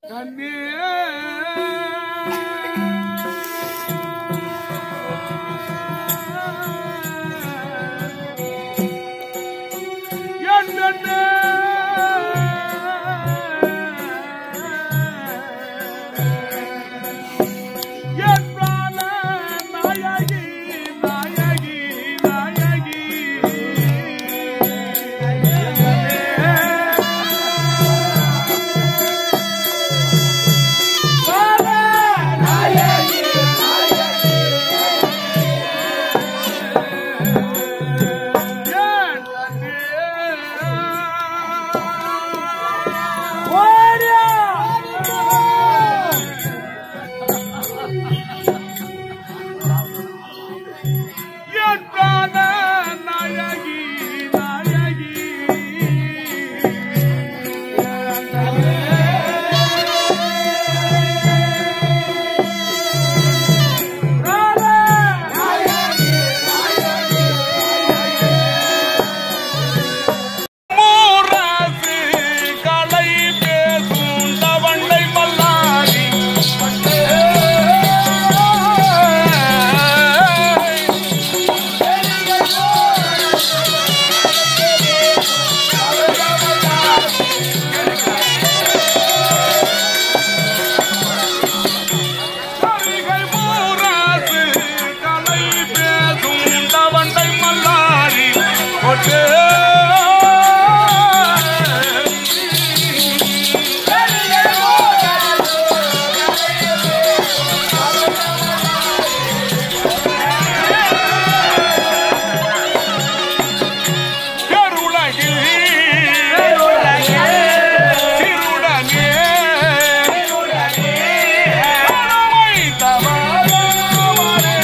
மூராசு கலை பேசும் தவண்டை மல்லாரி சரிகை மூராசு கலை பேசும் தவண்டை மல்லாரி ஒட்டே கருளகில் திருடனே கணமை தவறாமலே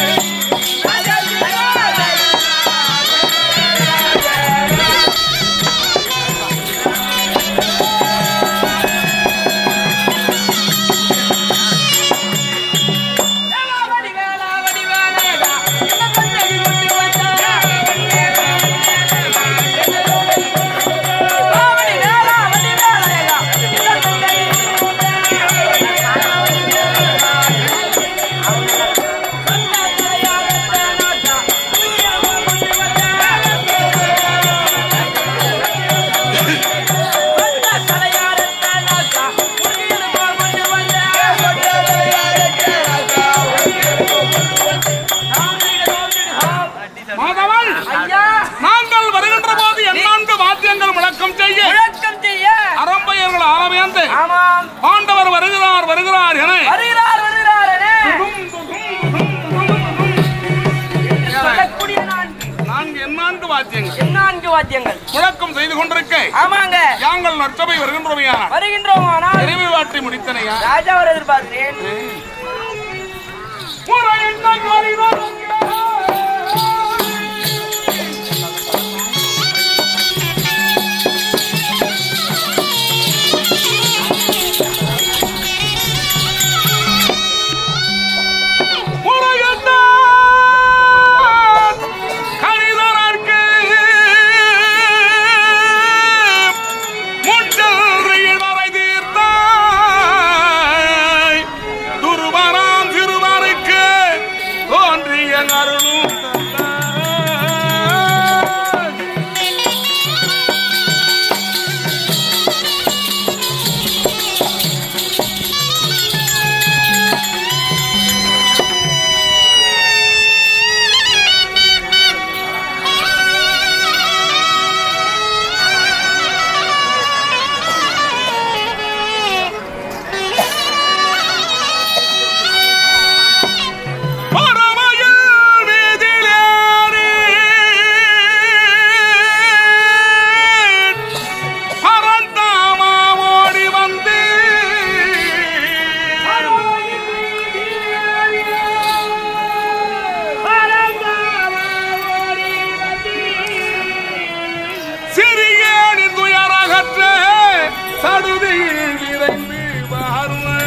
மாதவன் நாங்கள் வருகின்ற போது எண்ணான்கு வாத்தியங்கள் முழக்கம் செய்ய முழக்கம் செய்ய அறம்பையர்கள் ஆரம்பித்து ஆமாம் ஆண்டவர் வருகிறார் வருகிறார் என வருகிறார் வருகிறார் என சொல்லக்கூடிய நான்கு நான்கு எண்ணான்கு வாத்தியங்கள் எண்ணான்கு வாத்தியங்கள் முழக்கம் செய்து கொண்டிருக்க ஆமாங்க யாங்கள் நற்சபை வருகின்றவையான வருகின்றோம் ஆனால் நிறைவு வாட்டி முடித்தனையா ராஜா அவர் எதிர்பார்க்கிறேன் ஒரு எண்ணம் வருகிறார் ஒரு எண்ணம் கணிதற்கு முற்றறியில் வரை தீர்த்தாய் துருவராம் சிறுவருக்கு தோன்றிய அருளும் தந்தாய். பரமையில் வீதியிலேறி பரந்தாமா ஓடி வந்து சிறியேனி துயரகற்ற சடுதியில் விரைந்து வாழ்வே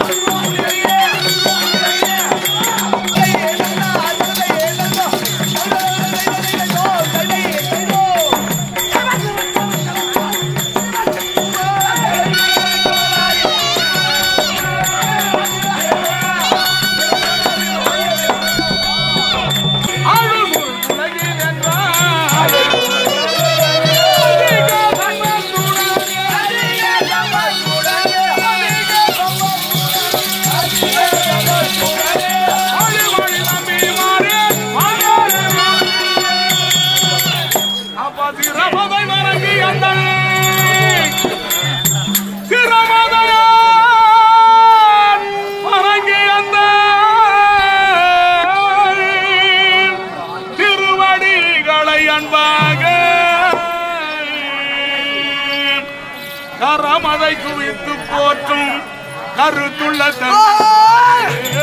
அழுகுள் உலகில் என்றால் அதிக அழிவழி நம்பிமாறே வாழாரே. அப்பா சிரமதை வணங்கி அந்த சிரமதையான் வணங்கி அந்த திருவடிகளை அன்பாக கரமதை குவித்து போற்றும் கருத்துள்ள தந்தை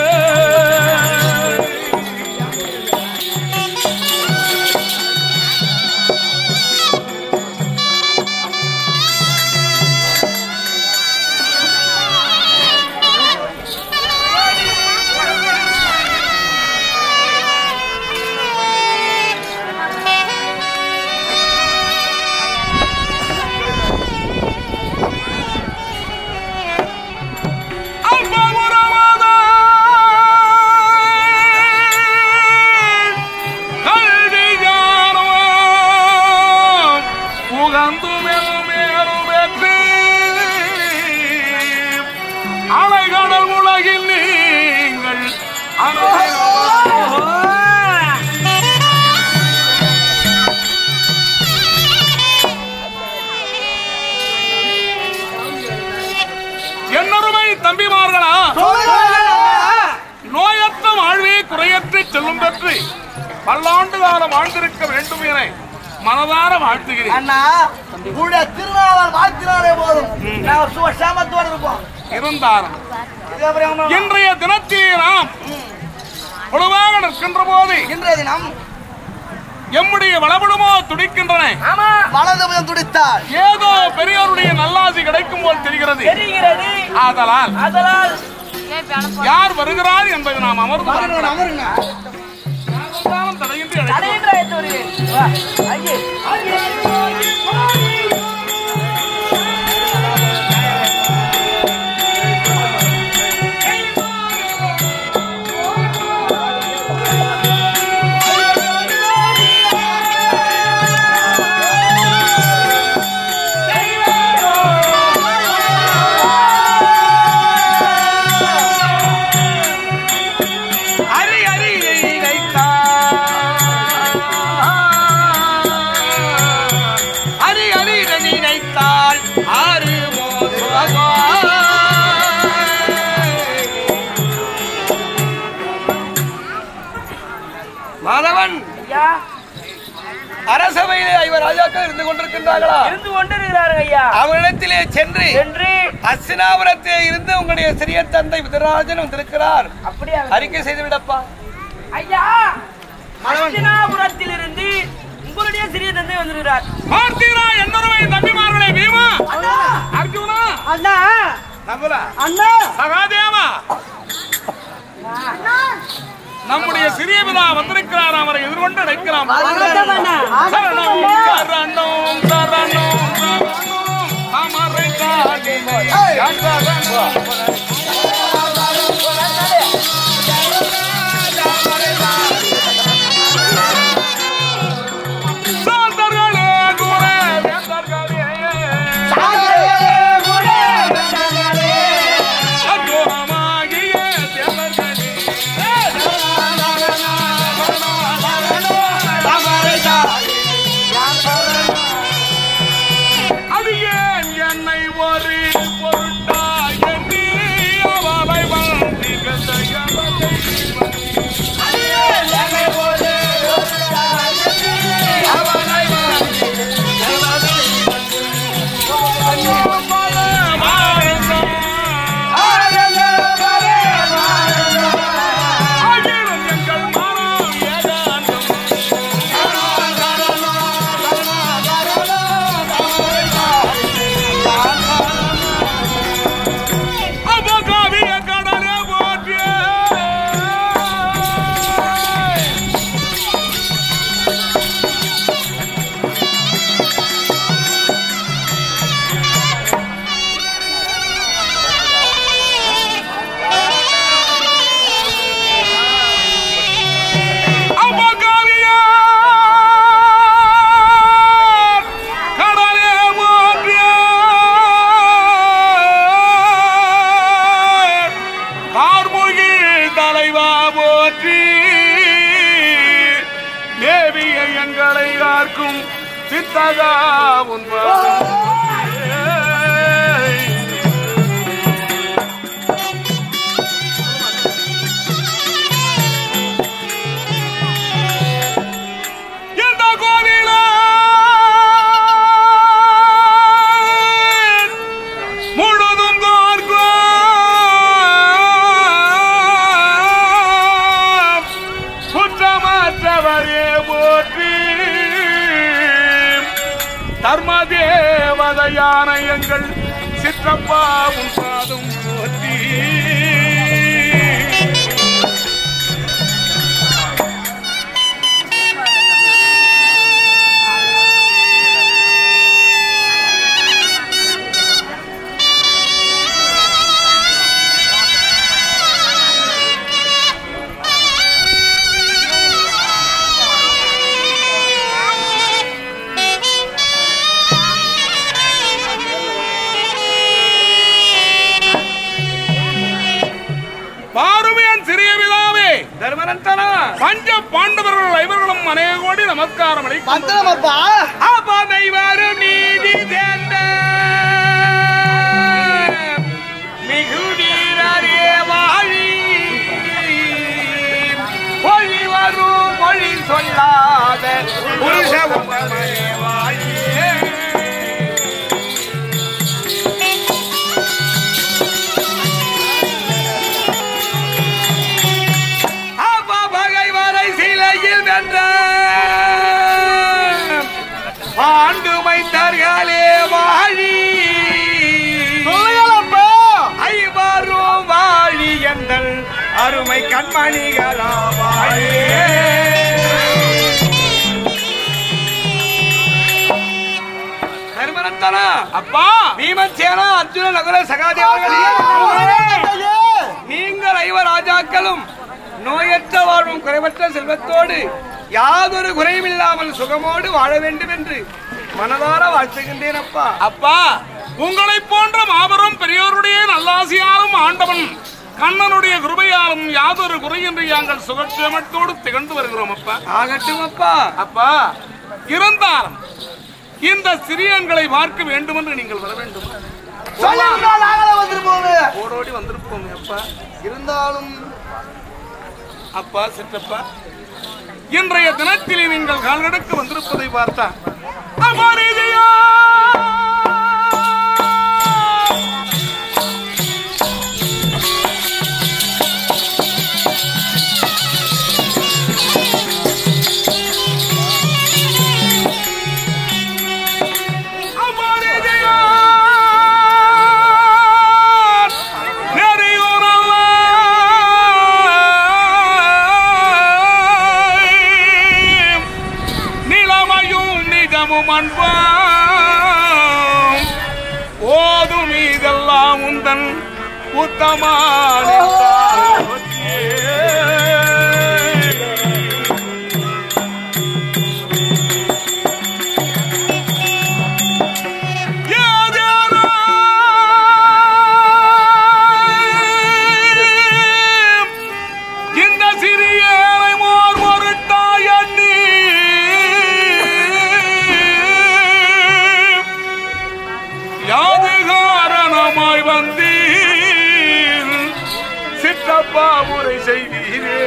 அலைகடல் உலகில் நீங்கள் அனுபவிக்கலாம். என்னருமை தம்பிமார்களா நோயற்ற வாழ்வே குறையற்ற செல்லும் பெற்று பல்லாண்டு காலம் வாழ்ந்திருக்க வேண்டும் என மனதார வாழ்த்துகிறேன் அண்ணா உடைய திருநாளால் வாழ்த்தினாலே போதும் நாங்கள் சுகசாமத்தோடு இருப்போம் இருந்தாரம் இதுக்கப்புறம் என்ன? இன்றைய தினத்திலே நாம் பொதுவாக நிற்கின்ற போது இன்றைய தினம் எம்முடைய வளபடுமோ துடிக்கின்றன ஆமா வலது புயம் துடித்தாள் ஏதோ பெரியோருடைய நல்லாசி கிடைக்கும் போல் தெரிகிறது தெரிகிறது ஆதலால் அதனால் யார் வருகிறார் என்பதை நாம் அமர்ந்து அமருங்க, பார்க்கலாம். அமருங்க யாரெல்லாம் தடையின்றி அழைக்கிறோம். தடையின்ற அழைத்து வருகிறேன் வா, ஐயே அரி அரி அரி அரி நினைத்தால் ஆறு மாதவன் ஐயா அரசவையிலே ஐவர் ராஜாக்கள் இருந்து கொண்டிருக்கின்றார்களா இருந்து கொண்டிருக்கிறார்கள் ஐயா அவரிடத்திலே சென்று என்று அஸ்தினாபுரத்திலே இருந்து உங்களுடைய சிறிய தந்தை விதராஜன் வந்திருக்கிறார் அப்படியா அறிக்கை செய்து விடப்பா ஐயா அஸ்தினாபுரத்தில் இருந்து உங்களுடைய சிறிய தந்தை வந்திருக்கிறார் பார்த்தீரா என்னொருமை தம்பிமார்களே பீமா அர்ஜுனா அண்ணா நகுலா அண்ணா சகாதேவா நம்முடைய சிறிய பிதா வந்திருக்கிறார் அவரை எதிர்கொண்டு நிற்கலாம் சரணம் சரணம் சரணம் சரணம் அமரை காட்டினை சரணம் சாந்தர்களே குண வேந்தர்களே அற்புதமாகிய தேவர்களே தலைவா போற்றி தேவிய எங்களை காக்கும் சித்தகா உன் பாதம் போற்றி. இந்த கோவில முழுதும் பார்க்கும் குற்றமற்றவரே போற்றி தர்ம தேவதையான எங்கள் சிற்றப்பாவும் சாதும் போற்றி பாருமையன் சிறிய விதாவே தர்மனந்தனா பஞ்ச பாண்டவர்கள் ஐவர்களும் அநேக கோடி நமஸ்காரம் அளிக்கும் மந்திரம் அப்பா ஆபாமை வரும் நீதி சேர்ந்த மிகுநீரே வாழி மொழி வரும் மொழி சொல்லாத புருஷ உத்தமனே வாழியே அப்பா பகைவரை சிலையில் வென்ற ஆண்டு மைத்தர்களே வாழி சொல்லுங்களப்பா ஐவரும் வாழி எங்கள் அருமை கண்மணிகளா வாழியே தர்மரத்தனா அப்பா பீமசேனா அர்ஜுன நகுல சகாதேவர்களே நீங்கள் ஐவ ராஜாக்களும் நோயற்ற வாழ்வும் குறைவற்ற செல்வத்தோடு யாதொரு குறையும் இல்லாமல் சுகமோடு வாழ வேண்டும் என்று மனதார வாழ்த்துகின்றேன் அப்பா அப்பா உங்களை போன்ற மாபெரும் பெரியோருடைய நல்லாசியாலும் ஆண்டவன் கண்ணனுடைய கிருபையாலும் யாதொரு குறையின்றி நாங்கள் சுகட்சமத்தோடு திகழ்ந்து வருகிறோம் அப்பா ஆகட்டும் அப்பா அப்பா இருந்தாலும் இந்த சிறியன்களை பார்க்க வேண்டும் என்று நீங்கள் வர வேண்டும் சொல்லுங்கள் நாங்களே வந்துருப்போம் ஓடோடி வந்திருப்போம் அப்பா இருந்தாலும் அப்பா சிற்றப்பா இன்றைய தினத்தில் நீங்கள் கால்கடக்கு வந்திருப்பதை பார்த்தா அமரிதையா அமரிதையா நிலமையும் நிஜமும் அன்பாம் ஓதும் இதெல்லாம் உந்தன் உத்தமான இந்த சிறிய மோர் பொருட்டாய் எண்ணி யாது காரணமாய் வந்தீர் சித்தப்பா முறை செய்தீரே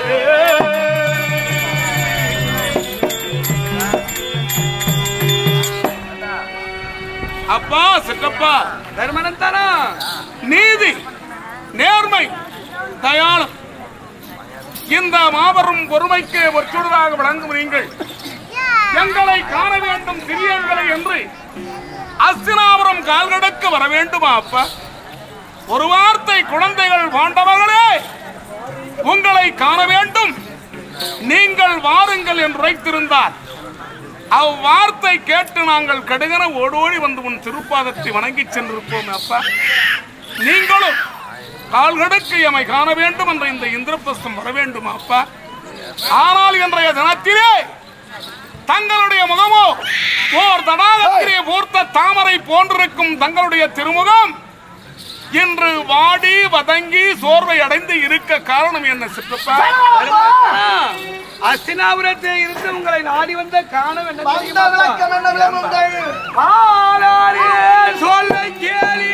அப்பா சித்தப்பா தர்மனந்தனா நீதி நேர்மை தயாளம் இந்த மாபெரும் பொறுமைக்கு ஒற்றுடராக விளங்கும் நீங்கள் எங்களை காண வேண்டும் சிறியங்களை என்று அஸ்தினாபுரம் கால்கடக்க வர வேண்டுமா அப்பா ஒரு வார்த்தை குழந்தைகள் பாண்டவர்களே உங்களை காண வேண்டும் நீங்கள் வாருங்கள் என்று உரைத்திருந்தார் அவ்வார்த்தை கேட்டு நாங்கள் கடுகன ஓடோடி வந்து உன் திருப்பாதத்தை வணங்கி சென்றிருப்போம் அப்பா நீங்களும் கால்கடுக்கு எமை காண வேண்டும் என்ற இந்த இந்திரபிரஸ்தம் வர வேண்டும் அப்பா ஆனால் இன்றைய தினத்திலே தங்களுடைய முகமோ ஓர் தடாகத்திலே பூர்த்த தாமரை போன்றிருக்கும் தங்களுடைய திருமுகம் இன்று வாடி வதங்கி சோர்வை அடைந்து இருக்க காரணம் என்ன சிற்றப்பா அஸ்தினாபுரத்தை இருந்து உங்களை நாடி வந்த காரணம் என்ன வந்த தெரியுமா விளக்கம் என்ன விளங்குங்கள் ஆளாரே சொல்ல கேளி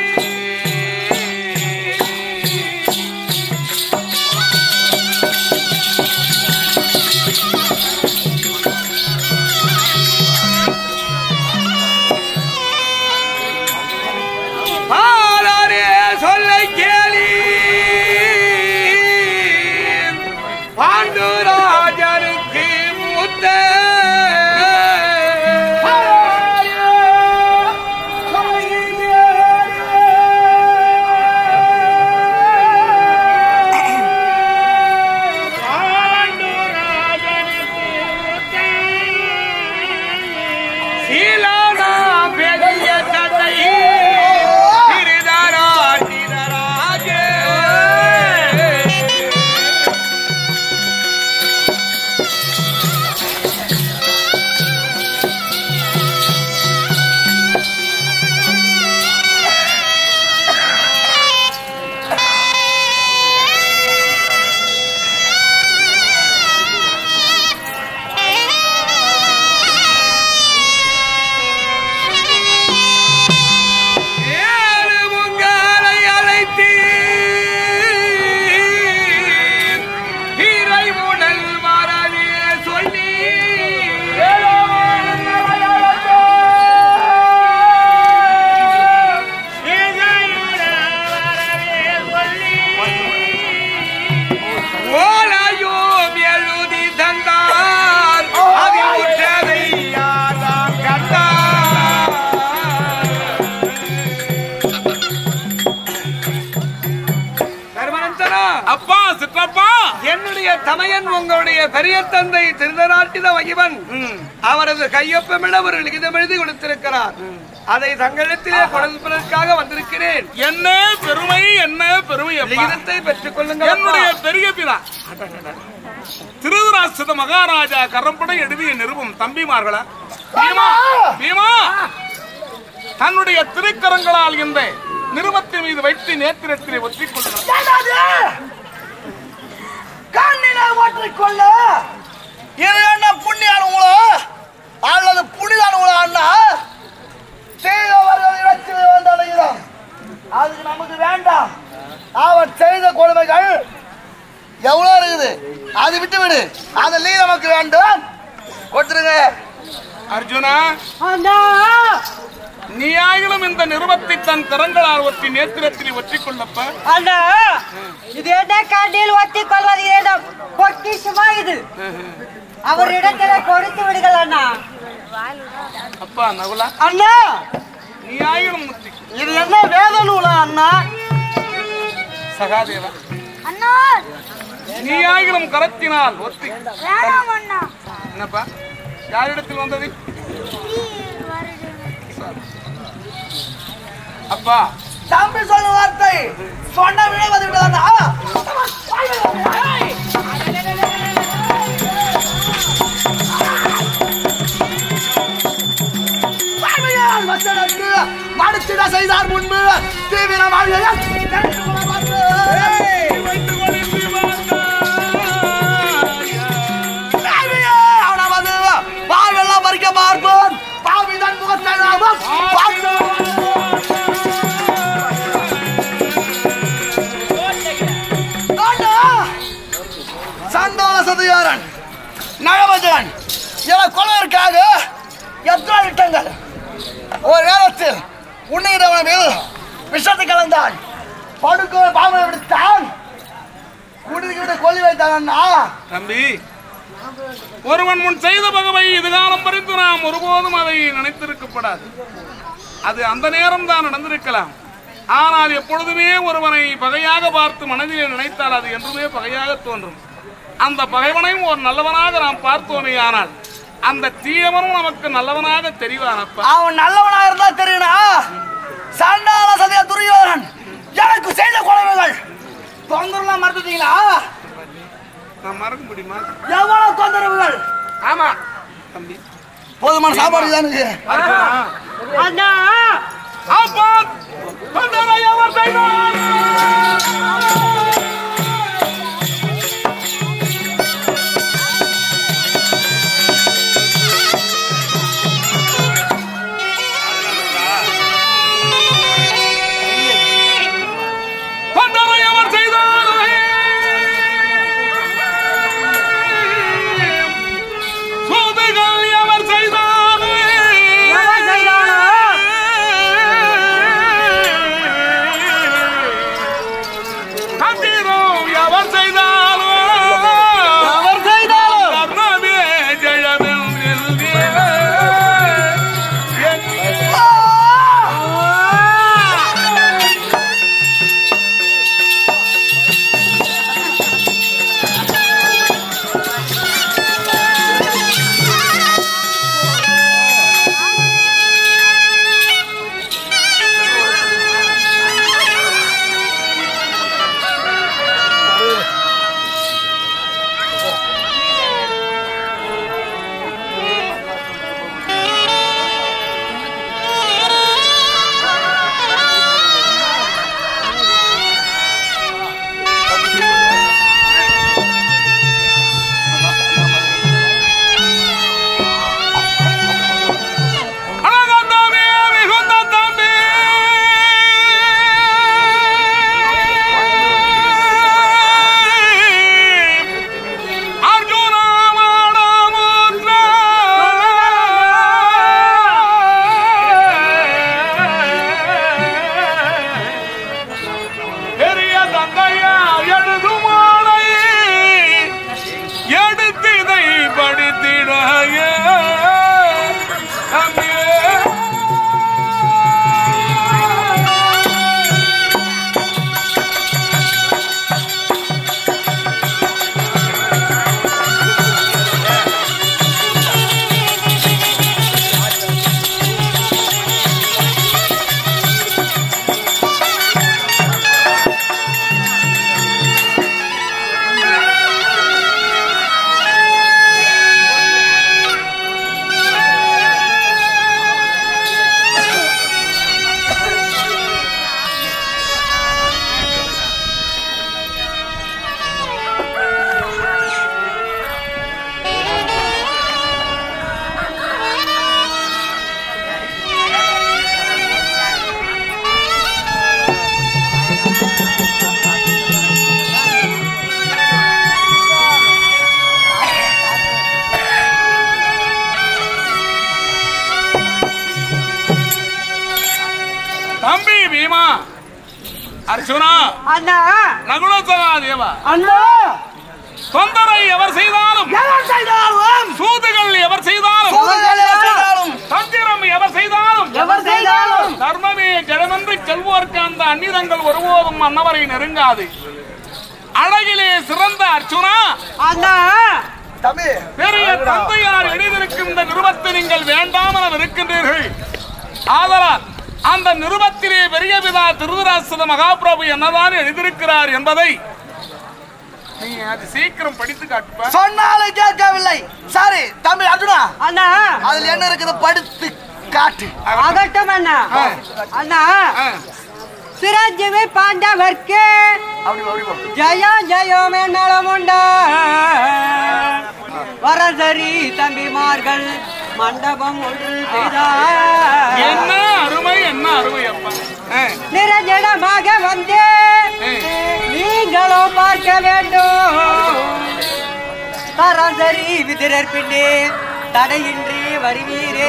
ஆளாரே சொல்ல கேளி பாண்டுராஜனுக்கு மூத்த சீலானா பெரிய தந்தை திருதரா திருதராஜே ஏழு உங்களை அழைத்து இறைவுடல் வரவே சொல்லி ஓலையும் எழுதி தந்தார் அதில் உற்றதை யாராம் கண்டார் தர்மனந்தனா அப்பா சிற்றப்பா என்னுடைய தமையன் உங்களுடைய பெரிய தந்தை திருதநாட்டில மகிவன் அவரது கையொப்பமிட ஒரு லிகிதம் எழுதி கொடுத்திருக்கிறார் அதை தங்களிடத்திலே கொடுப்பதற்காக வந்திருக்கிறேன் என்ன பெருமை என்ன பெருமை அப்பா லிகிதத்தை பெற்றுக் கொள்ளுங்கள் என்னுடைய பெரிய பிதா திருதராசித மகாராஜா கரம்படை எழுதிய நிருபம் தம்பிமார்களா பீமா பீமா தன்னுடைய திருக்கரங்களால் இந்த நிருபத்தின் மீது வைத்து நேத்திரத்திலே ஒற்றிக் கொள்கிறார் கண்ணினை ஒற்றிக்கொள்ள இது என்ன புண்ணியானுங்களோ அல்லது புனிதானுங்களோ அண்ணா செய்தவர்கள் இடத்தில் வந்தடைகிறோம் அதுக்கு நமக்கு வேண்டாம் அவன் செய்த கொடுமைகள் எவ்வளவு இருக்குது அது விட்டு விடு அந்த லீ நமக்கு வேண்டும் கொடுத்துருங்க அர்ஜுனா நீயாயிலும் இந்த நிருபத்தை தன் கரங்களால் ஒற்றி நேத்திரத்திலே ஒற்றிக் கொள்ளப்ப ಅಣ್ಣ ಇದೇನೇ ಕಣ್ಣಿಲ್ ಒತ್ತಿಕೊಳ್ಳುವುದು ಏನು பொக்கிஷமா இது அவரிடத்துல கொடுத்து விடுங்கள் அண்ணா அப்பா நகுலா அண்ணா நீயாயிலும் முத்தி இது என்ன வேத நூலா அண்ணா சகாதேவா அண்ணா நீயாயிலும் கரத்தினால் ஒத்தி வேணாம் அண்ணா என்னப்பா யாரிடத்தில் வந்தது அப்பா தம்பி சொன்ன வார்த்தை சொன்ன விட வந்து விடாதா மடிச்சிட செய்தார் முன்பு தீவிர வாழ்க்கையில் நினைத்து கொள்ள பார்த்து. தேவியே, அவனவது வாழ்வெல்லாம் பறிக்க பார்ப்போம் பாவிதான் முகத்தை நாமும் பார்த்து ஆண்டா! சந்தான சதிகாரன் நகபஜன் என கொள்வதற்காக எத்தனை திட்டங்கள் ஒரு நேரத்தில் உன்னிடவனில் விஷத்தை கலந்தான் படுக்க பாம்பை விடுத்தான் குடிக்கிட்டு கொல்லி வைத்தான் அண்ணா தம்பி ஒருவன் முன் செய்த பகவை இதுகாலம் பறித்து நாம் ஒருபோதும் அதை நினைத்திருக்கப்படாது அது அந்த நேரம் தான் நடந்திருக்கலாம் ஆனால் எப்பொழுதுமே ஒருவனை பகையாக பார்த்து மனதிலே நினைத்தால் அது என்றுமே பகையாக தோன்றும் அந்த பகைவனையும் ஒரு நல்லவனாக நாம் பார்த்தோமே ஆனால் அந்த தீயவனும் நமக்கு நல்லவனாக தெரிவானப்பா அவன் நல்லவனா இருந்தா தெரியுனா சண்டான சதிய துரியோதனன் எனக்கு செய்த கொலைவுகள் தொந்தரவுலாம் மறந்துட்டீங்களா நான் மறக்க முடியுமா எவ்வளவு தொந்தரவுகள் ஆமா தம்பி போதுமான சாப்பாடு தானுங்க அர்ஜுனா, அண்ணா அப்பா தொண்டரை அவர் செய்தார் தொண்டரை அவர் செய்தார் சூதுகள் எவர் செய்தார் எவர் செய்தாரோ? தந்திரம் எவர் செய்தாரோ அவர் செய்தாலும் கர்ணமே ஜெயமென்று அழகந்தமே மிகுந்த தம்பி அர்ஜுனமாடமுற்ற பெரிய தந்தையா எழுதுமாலை எடுத்திதை படித்திட தம்பி பீமா அர்ஜுனா அண்ணா நகுல சகாதேவா அண்ணா தொந்தரை எவர் செய்தாலும் எவர் செய்தாலும் சூதுகள் எவர் செய்தாலும் சூதுகள் எவர் செய்தாலும் தந்திரம் எவர் செய்தாலும் எவர் செய்தாலும் தர்மமே ஜெகமென்று செல்வோர்க்கு அந்த அந்நிதங்கள் ஒருபோதும் மன்னவரை நெருங்காது அழகிலே சிறந்த அர்ச்சுனா அண்ணா தம்பி பெரிய தந்தையார் எழுதியிருக்கும் இந்த நிருபத்தை நீங்கள் வேண்டாம் என இருக்கின்றீர்கள் ஆதலால் அந்த நிருபத்திலே பெரிய பிதா திருதராசத மகாபிரபு என்னதான் எழுதியிருக்கிறார் என்பதை நீ அது சீக்கிரம் படித்து காட்டுப்ப சொன்னாலும் கேட்கவில்லை சரி தம்பி அர்ஜுனா அண்ணா அதுல என்ன இருக்குது படுத்து காட்டு ஆகட்டும் அண்ணா அண்ணா ஆ, சிரஞ்சீவி பாண்டவர்க்கு அப்படி அப்படி போ. ஜெயம் ஜெயம் என்னளமுண்டா வரதரி தம்பிமார்கள் மண்டபம் ஒன்று செய்தார் என்ன அருமை என்ன அருமை அப்பா ஆ, நிரஞ்சனமாக வந்து நீங்களும் பார்க்க வேண்டும் சராசரி விதிரர் பின்னே தடையின்றி வருவீரே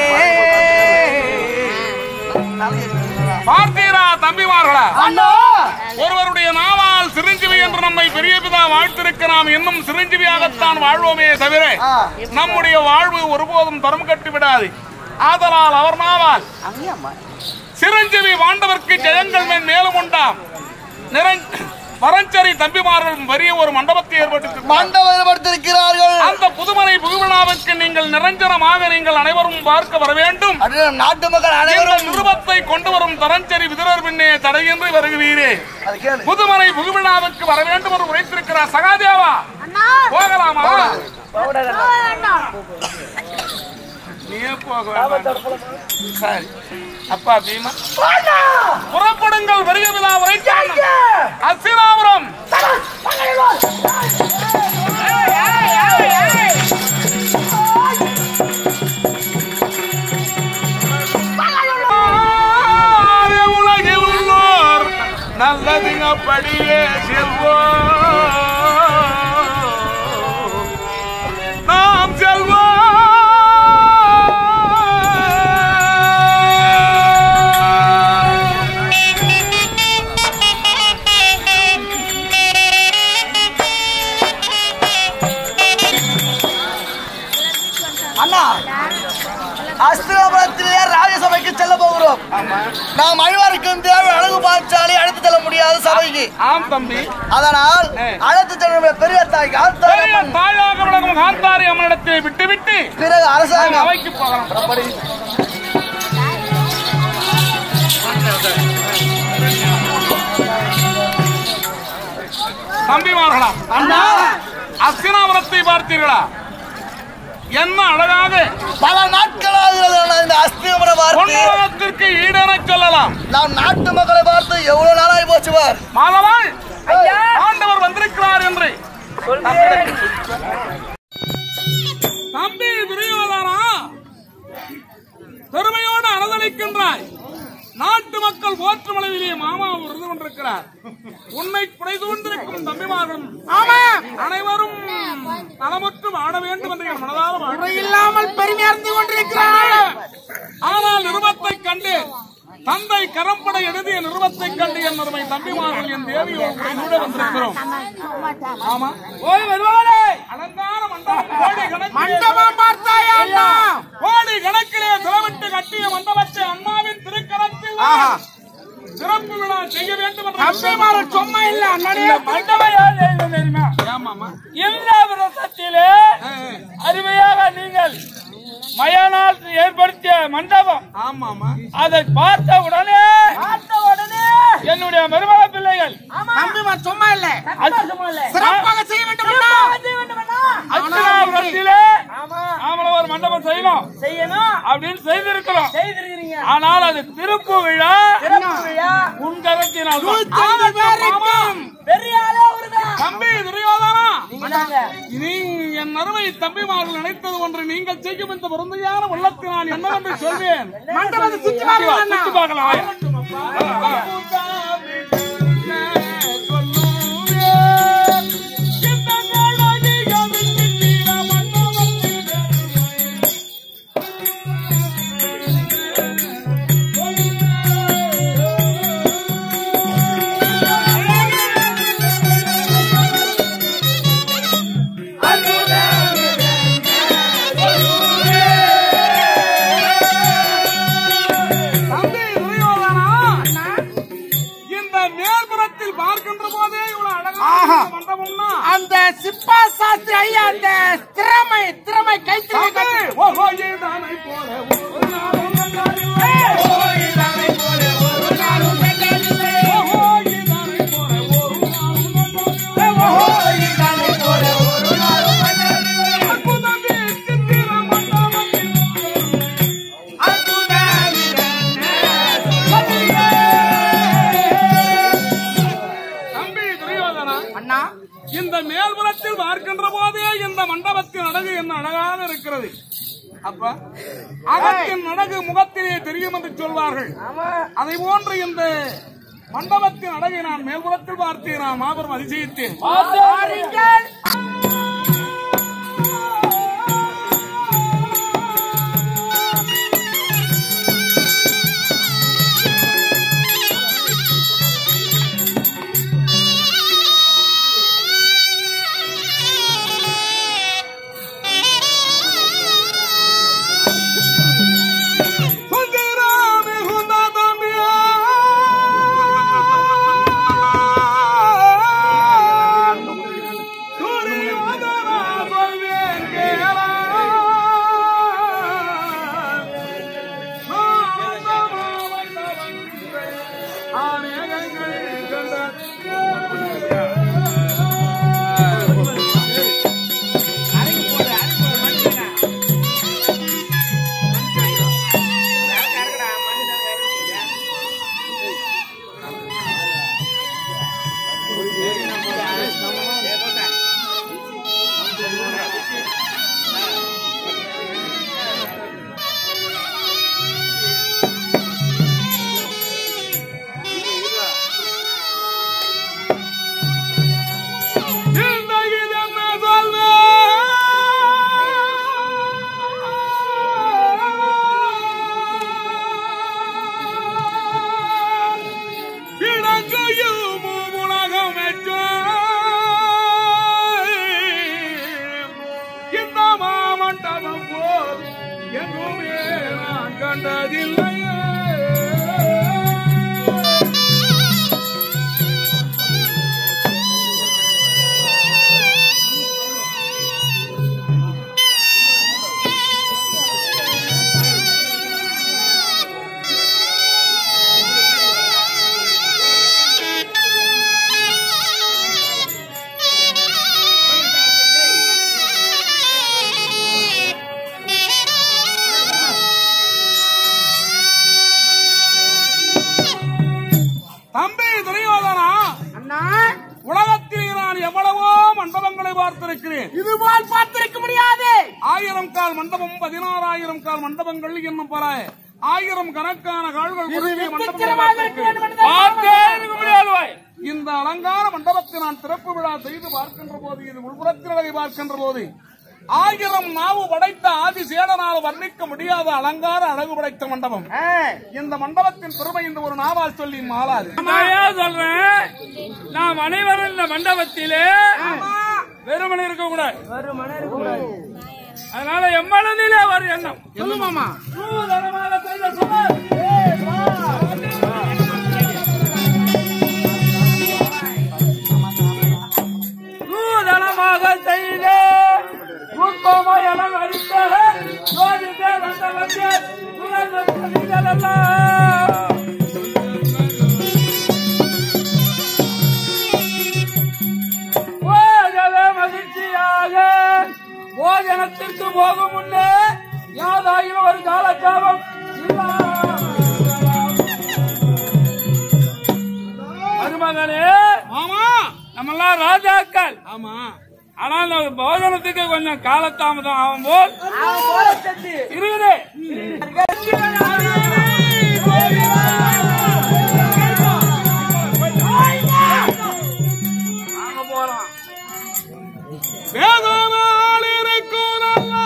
பார்த்தீரா தம்பிமார்களா அண்ணா ஒருவருடைய நாவால் சிரஞ்சீவி என்று நம்மை பெரிய பிதா வாழ்த்திருக்க நாம் இன்னும் சிரஞ்சீவியாகத்தான் வாழ்வோமே தவிர ஆ. நம்முடைய வாழ்வு ஒருபோதும் தரம் கட்டி விடாது ஆதலால் அவர் நாவால் சிரஞ்சீவி வாண்டவர்க்கு ஜெயங்கள் மேல் மேலும் உண்டாம் நிரஞ் வரஞ்சரி தம்பிமார்கள் பெரிய ஒரு மண்டபத்தை ஏற்படுத்தி மண்டபம் ஏற்படுத்திருக்கிறார்கள் அந்த புதுமனை புகுவிழாவிற்கு நீங்கள் நிரஞ்சனமாக நீங்கள் அனைவரும் பார்க்க வர வேண்டும் அது நாட்டு மக்கள் இந்த அனைவரும் நிருபத்தை கொண்டு வரும் தரஞ்சரி விதிரர் பின்னே தடையின்றி வருகிறீரே அது கேளு புதுமனை புகுவிழாவுக்கு வர வேண்டும் என்று உரைத்திருக்கிறார் சகாதேவா போகலாமா நீயே போக வேண்டாம். சரி அப்பா பீமா புறப்படுங்கள் வருக விழா உரைக்கான அசிராபுரம் ஆறு உலகில் உள்ளோர் நல்லது அப்படியே செல்வோம் நாம் செல்வோம் அண்ணா அஸ்திராபுரத்திலே ராஜசபைக்கு செல்ல போகிறோம் நாம் அழ்வாருக்கும் தேவை அழகு பாஞ்சாலி அழைத்து செல்ல முடியாத சபைக்கு ஆம் தம்பி அதனால் அழைத்து செல்ல பெரிய தாய் பெரிய காத்தாரம்மன் தாயாக விளங்கும் காந்தாரி அம்மனிடத்தை விட்டு விட்டு பிறகு அரசாங்கம் அவைக்கு போகலாம் புறப்படு. தம்பிமார்களா அண்ணா அஸ்தினாபுரத்தை பார்த்தீர்களா என்ன அழகாக பல நாட்களாகிறது அண்ணா இந்த அஸ்திரமர வார்த்தை பொன்மனத்திற்கு ஈடென சொல்லலாம் நாம் நாட்டு மக்களை பார்த்து எவ்வளவு நாளாகி போச்சு பார் மாதவாள் ஆண்டவர் வந்திருக்கிறார் என்று தம்பி துரியோதனா பெருமையோடு அனுதளிக்கின்றாய் நாட்டு மக்கள் போற்றும் அளவிலே மாமா இருந்து கொண்டிருக்கிறார் உன்னை குறை தூண்டிருக்கும் தம்பிமார்களும் அனைவரும் நலமுற்று வாழ வேண்டும் என்று என் மனதார வாழ இல்லாமல் பெருமையர்ந்து கொண்டிருக்கிறார் ஆனால் நிருபத்தை கண்டு தந்தை கரம்பட எழுதிய நிருபத்தை கண்டு என் அருமை தம்பிமார்கள் என் தேவியோடு கூட வந்திருக்கிறோம் ஆமா ஓய் வருவாளே அலங்கார மண்டபம் கோடி கணக்கிலே மண்டபம் பார்த்தாயா அண்ணா? கோடி கணக்கிலே செலவிட்டு கட்டிய மண்டபத்தை அம்மாவின் திருக்கரத்தில் சிறப்பு விழா செய்ய வேண்டும் என்று தம்பிமார்கள் சும்மா இல்ல அண்ணனே மண்டபம் யார் செய்தது தெரியுமா ஏமாமா இந்திராவிரதத்திலே அருமையாக நீங்கள் மயானால் ஏற்படுத்திய மண்டபம் ஆமாமா அதை பார்த்த உடனே பார்த்த உடனே என்னுடைய மருமக பிள்ளைகள் தம்பிமார் சும்மா இல்ல சிறப்பாக செய்ய வேண்டும் அர்ச்சனாபுரத்திலே நாமள ஒரு மண்டபம் செய்யணும் செய்யணும் அப்படின்னு செய்திருக்கிறோம் செய்திருக்கிறீங்க ஆனால் அது திருப்பு விழா திருப்பூரியா? உன் கரத்தினால் பெரிய ஆளே அவருதான் தம்பி துரியோதனா நீங்க தாங்க நீ என் அருமை தம்பிமார்கள் நினைத்தது ஒன்று நீங்கள் செய்யும் இந்த பொருந்தையான உள்ளத்தை நான் என்னவென்று சொல்வேன் மண்டபத்தை சுத்தி பார்க்கலாம் சுத்தி பார்க்கலாம் வாயா. தம்பி துரியோதனா இந்த மேல்புறத்தில் பார்க்கின்ற போதே இவ்வளவு அழகான இந்த மண்டபம்னா அந்த சிப்பா சாஸ்திரி ஐயா அந்த திறமை திறமை கைத்திறமை தம்பி, ஓஹோ, இதுதானை போல ஒரு நாளும் கண்டாடில்லை. ஓஹோ, இதுதானை போல ஒரு நாளும் கண்டாடில்லை. ஓஹோ, இதுதானை போல ஒரு நாளும் கண்டாடில்லை. ஓஹோ, இதுதானை போல ஒரு நாளும் கண்டாடில்லை. அற்புதமே சித்திர மண்டபத்தில் தம்பி துரியோதனா அண்ணா இந்த மேல்புறத்தில் பார்க்கின்ற போதே இந்த மண்டபத்தின் அழகு என்ன அழகாக இருக்கிறது அப்ப அகத்தின் அழகு முகத்திலே தெரியும் என்று சொல்வார்கள் அதை போன்று இந்த மண்டபத்தின் அழகை நான் மேல்புறத்தில் பார்த்தேன் நான் மாபெரும் அதிசயித்தேன் சுந்தராமி குந்தா தம்பியா. கேட்டதில்லையே தம்பி துரியோதனா அண்ணா உலகத்தில் நான் எவ்வளவோ மண்டபங்களை பார்த்திருக்கிறேன் இதுபோல் பார்த்திருக்க முடியாது ஆயிரம் கால் மண்டபம் பதினாறாயிரம் கால் மண்டபங்கள் என்னும் பல ஆயிரம் கணக்கான கால்கள் பொருந்திய மண்டபங்களை விசித்திரமாக இருக்கிறது பார்த்திருக்கிறேன். பார்த்தே இருக்க முடியாது வாய். இந்த அலங்கார மண்டபத்தை நான் திறப்பு விழா செய்து பார்க்கின்ற போது இது உள்புறத்தினரை பார்க்கின்ற போது ஆயிரம் நாவு படைத்த ஆதி சேடனால் வர்ணிக்க முடியாத அலங்கார அழகு படைத்த மண்டபம் இந்த மண்டபத்தின் பெருமை இந்த ஒரு நாவால் சொல்லி மாளாது நான் ஏன் சொல்றேன் நாம் அனைவரும் இந்த மண்டபத்திலே வெறுமனே இருக்க கூடாது அதனால எம்மனதிலே ஒரு எண்ணம் சொல்லுமாமா தூதரமாக செய்த சுவர். தூதரமாக செய்த உட்போம என அடித்த சோதித்த வந்த வந்த துணர்ந்த நீங்களெல்லாம் போகவே மகிழ்ச்சியாக போஜனத்திற்கு போகும் முன்னே யாதாயிரம் ஒரு காலச்சாபம் மருமகனே ஆமா நம்மெல்லாம் ராஜாக்கள் ஆமா ஆனால் நம்ம போஜனத்துக்கு கொஞ்சம் காலதாமதம் ஆகும் போல் இருக்குது நாங்க போறோம் வேதனால் இருக்கும் நல்லா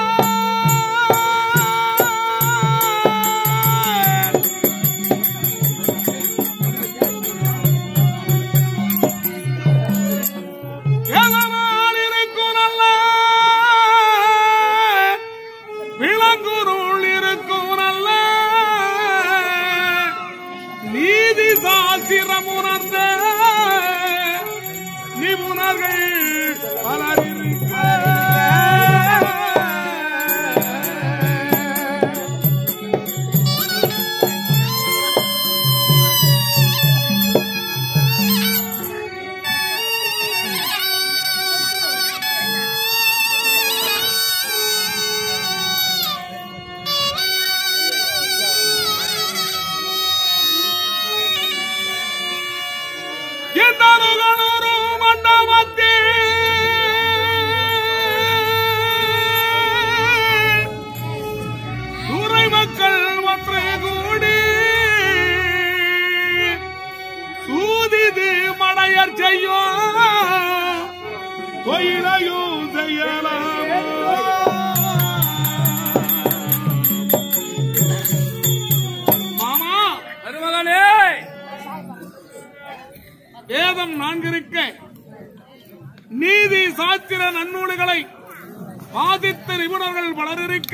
வேதனால் இருக்கும் நல்லா விளங்குருள் இருக்கும் நல்ல நீதி சாஸ்திரம் உணர்ந்த நிபுணர்கள் பலர் இருக்க. எந்தருகளொரு மண்டபத்தில் துறை மக்கள் ஒன்று கூடி சூதிது மடையர் செய்யும் தொழிலையும் செய்யலாம் மாமா மருமகனே வேதம் நான்கிருக்க நீதி சாஸ்திர நன்னூல்களை வாதித்த நிபுணர்கள் பலர் இருக்க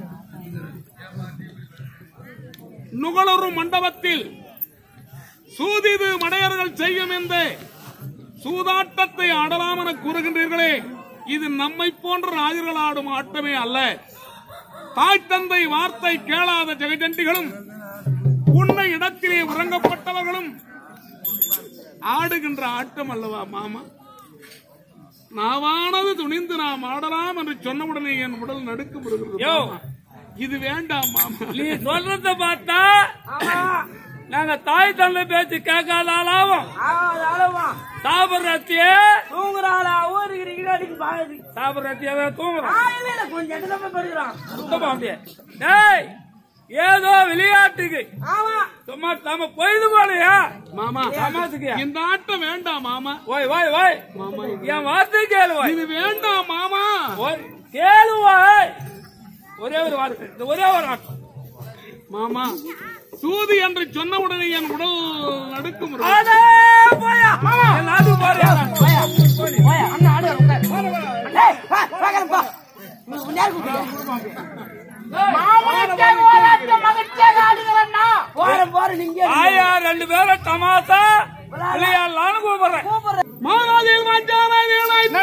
நுகலொரு மண்டபத்தில் சூதிது மடையர்கள் செய்யும் என்ற சூதாட்டத்தை ஆடலாம் என கூறுகின்றீர்களே இது நம்மை போன்ற ராஜர்கள் ஆடும் ஆட்டமே அல்ல தாய் தந்தை வார்த்தை கேளாத ஜெகஜண்டிகளும் உன்னை இடத்திலே உறங்கப்பட்டவர்களும் ஆடுகின்ற ஆட்டம் அல்லவா மாமா நாவானது துணிந்து நாம் ஆடலாம் என்று சொன்னவுடனே என் உடல் நடுக்கம் வருகிறது யோ. மாமா. இது வேண்டாம் மாமா நீ சொல்றத பார்த்தா நாங்க தாய் தந்தை பேச்சு கேட்காதாலாவும் சாப்பிடுறத்திய தூங்குறாளாவும் இருக்கிறீங்க அடிக்கு பாக்குது சாப்பிடுறத்தியாவே தூங்குறோம் காலையில கொஞ்சம் இடத்துல படுக்கிறான் சுத்தமா அப்படியே டேய் ஏதோ விளையாட்டுக்கு ஆமா சும்மா நம்ம பொய்து போலையா மாமா சமாத்துக்கு இந்த ஆட்டம் வேண்டாம் மாமா ஓய் ஓய் ஓய் மாமா என் வார்த்தை கேளு ஓய் இது வேண்டாம் மாமா ஓய், கேளு ஓய் ஒரே ஒரு வார்த்தை இந்த ஒரே ஒரு ஆட்டம் மாமா சூது என்று சொன்னவுடனே என் உடல் நடுக்கும் வருகிறது. அடே போயா என் நாட்டுக்கு பாரு போயா அண்ணா ஆடு உட்கார் டேய், வா, வா, கிளம்பு, போ. உனக்கு முன்னாடி கூப்பிடுறேன். மாமனுக்கே ஓராட்டம் மகிழ்ச்சியாக ஆடுகிறேன்னா போறேன் போறேன் நீங்க ஆயா ரெண்டு பேரும் தமாசா விளையாடலான்னு கூப்பிடுறேன் மானாதில் மஞ்சானாதில் வைத்து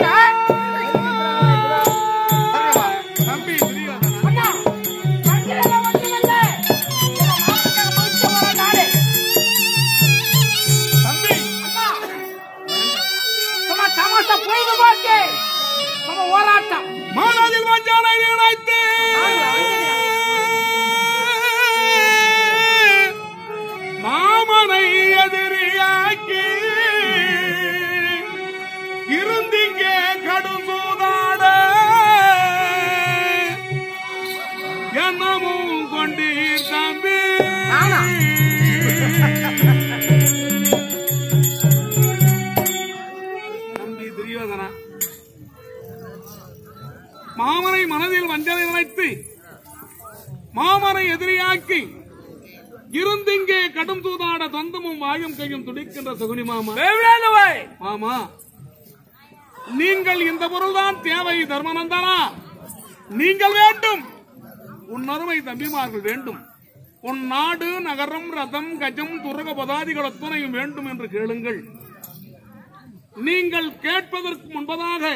தம்பி துரியோதனா அண்ணா மஞ்சள வந்து வந்த மாமனுக்காக மகிழ்ச்சி வர நாடு தம்பி அண்ணா சும்மா தமாஷா பொழுதுபோக்கு சும்மா ஓராட்டம் மானாதில் மஞ்சானாதில் வைத்து மாமனை எதிரியாக்கி இருந்திங்கே கடுசூதாட என்னமும் கொண்டீர் தம்பி தம்பி துரியோதனா மாமனை மனதில் வஞ்சனை நினைத்து மாமனை எதிரியாக்கி இருந்திங்கே கடும் தூதாட தொந்தமும் வாயும் கையும் துடிக்கின்ற சுகுனி மாமா மாமா நீங்கள் இந்த பொருள்தான் தேவை தர்மநந்தனா நீங்கள் வேண்டும் உன் அருமை தம்பிமார்கள் வேண்டும் உன் நாடு நகரம் ரதம் கஜம் துரக பதாதிகள் அத்தனையும் வேண்டும் என்று கேளுங்கள் நீங்கள் கேட்பதற்கு முன்பதாக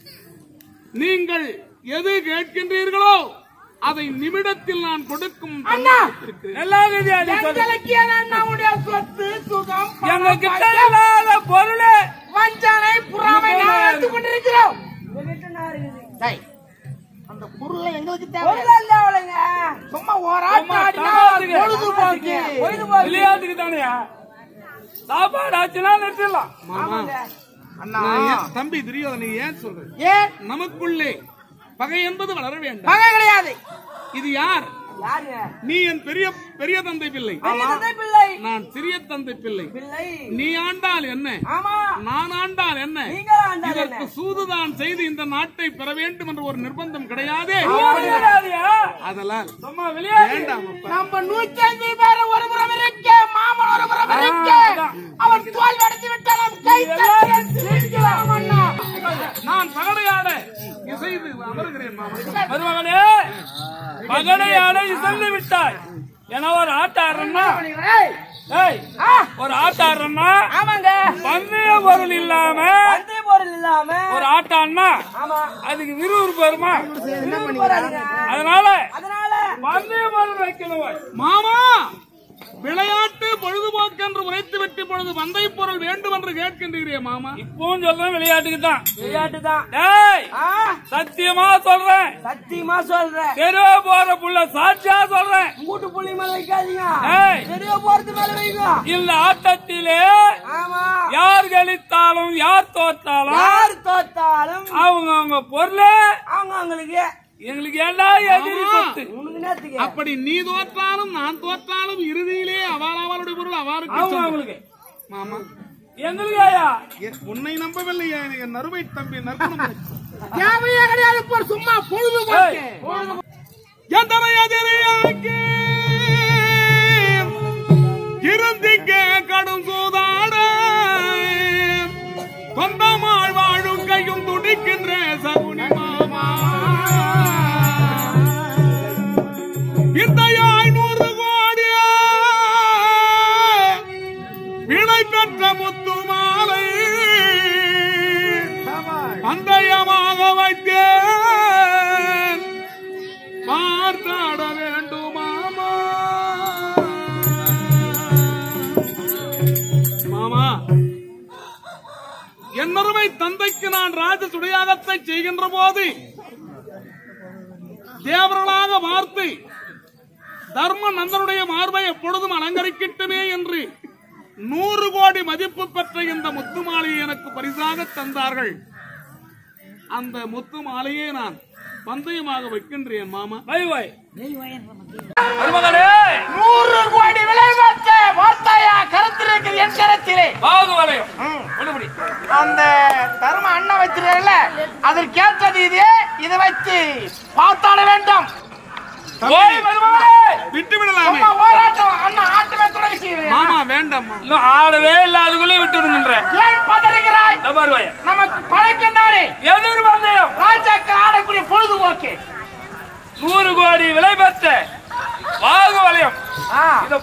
நீங்கள் எது கேட்கின்றீர்களோ அதை நிமிடத்தில் நான் கொடுக்கும் அண்ணா! இருக்கிறேன். நல்லா இருக்குது அது சொல்லு. எங்களுக்கு அண்ணாவுடைய சொத்து சுகம் எங்க பணம், கிட்ட பட்டம், இல்லாத பொருளே வஞ்சனை புறாமை நான் எடுத்துக் கொண்டிருக்கிறோம் டேய், அந்த பொருளை எங்களுக்கு தேவை சும்மா ஓராட்டம் ஆடினா பொழுதுபோக்கு விளையாட்டுக்கு தானேயா சாப்பாடு ஆச்சுன்னா நிறுத்திடலாம் மாமா அண்ணா நான் ஏன் தம்பி துரியோதனை ஏன் சொல்றேன் ஏன் நமக்குள்ளே பகை என்பது வளர வேண்டாம் பகை கிடையாது இது யார் யாரு நீ என் பெரிய பெரிய தந்தை பிள்ளை பிள்ளை நான் சிறிய தந்தை பிள்ளை பிள்ளை நீ ஆண்டால் என்ன ஆமா நான் ஆண்டால் என்ன நீங்கள் ஆண்டால் இதற்கு சூதுதான் செய்து இந்த நாட்டை பெற வேண்டும் என்ற ஒரு நிர்பந்தம் கிடையாதே கிடையாதுயா. அதனால் சும்மா விளையாட்டு வேண்டாம் அப்பா நம்ம நூத்தி அஞ்சு பேர் ஒரு புறம் இருக்க மாமன் ஒரு புறம் இருக்க அவன் தோல் அடைத்து விட்டான் நம் கை தட்டி சிரிக்கலாம் அண்ணா நான் பகடையாட இசைந்து அமருகிறேன் மாமா மருமகனே மகனையான இசைந்து விட்டாய் என ஒரு ஆட்டாடுறா ஏய், ஏய் ஆ, ஒரு ஆட்டாடுறா ஆமாங்க பந்தய பொருள் இல்லாம அதே பொருள் இல்லாம ஒரு ஆட்டான்னா ஆமா அதுக்கு விறுவிறுப்பு வருமா போறாதீங்க. அதனால அதனால பந்தய பொருள் வைக்கணும் மாமா விளையாட்டு பொழுதுபோக்கு என்று உரைத்து விட்டு பொழுது வந்தை பொருள் வேண்டும் என்று கேட்கின்றீரே மாமா இப்பவும் சொல்றேன் விளையாட்டுக்கு தான் விளையாட்டு தான் டேய் சத்தியமா சொல்றேன் சத்தியமா சொல்றேன் தெருவே போற புள்ள சாட்சியா சொல்றேன் கூட்டு புள்ளி மேல வைக்காதீங்க ஏய் பெரிய போறது மேல வைங்க இந்த ஆட்டத்திலே ஆமா யார் கழித்தாலும் யார் தோற்றாலும் யார் தோத்தாலும் அவங்க அவங்க பொருளே அவங்க அவங்களுக்கு எங்களுக்கு ஏண்டா எதிரி சொத்து உனக்கு நேரத்துக்கு அப்படி நீ தோற்றாலும் நான் தோற்றாலும் இறுதியிலே அவள் அவளுடைய பொருள் அவருக்கு அவங்க சொந்தம். அவங்களுக்கு மாமா எங்களுக்கு ஐயா எ- உன்னை நம்பவில்லை என் என் நறுவை தம்பி நற்குணம் தேவையே கிடையாது இப்போ சும்மா பொழுதுபோக்கு எந்தனை எதிரியாக்கி இருந்திக்க கடும் சூதாட சொந்தமாய் வாழும் கையும் துடிக்கின்ற சகுனி மாமா இந்த ஐநூறு கோடியா வினை பெற்ற முத்து மாலை பந்தயமாக வைத்தேன் பார்த்தாட வேண்டுமாமா மாமா என்னருமை தந்தைக்கு நான் ராஜ சுடையாகத்தை செய்கின்ற போது தேவர்களாக வார்த்து தர்ம நந்தனுடைய மார்பை எப்பொழுதும் அலங்கரிக்கட்டுமே என்று நூறு கோடி மதிப்பு பெற்ற இந்த முத்து மாலையை எனக்கு பரிசாக தந்தார்கள் அந்த முத்து மாலையை நான் பந்தயமாக வைக்கின்றேன் மாமா வை வை மருமகனே நூறு கோடி விலை பார்த்த வார்த்தையா கருத்தில் இருக்குது என் கரத்திலே பாகு வளையம் ஒண்ணுபடி அந்த தர்ம அண்ணன் வச்சிருக்கல அதற்கேற்றது இது இதை வச்சு பார்த்தாட வேண்டும் ஓய் மருமகனே விட்டு விடலாமே சும்மா போராட்டம் அண்ணன் ஆட்டமே தொடங்கி செய்யுங்க. மாமா வேண்டாம் மாமா. இன்னும் ஆடவே இல்ல அதுக்குள்ளே விட்டுடுங்கன்ற ஏன் பதறுகிறாய் வருவாய நமக்கு பழைக்கின்றாரே எதிர் பந்தயம் ராஜாக்கு ஆடக்கூடிய பொழுதுபோக்கு நூறு கோடி விலை பெற்ற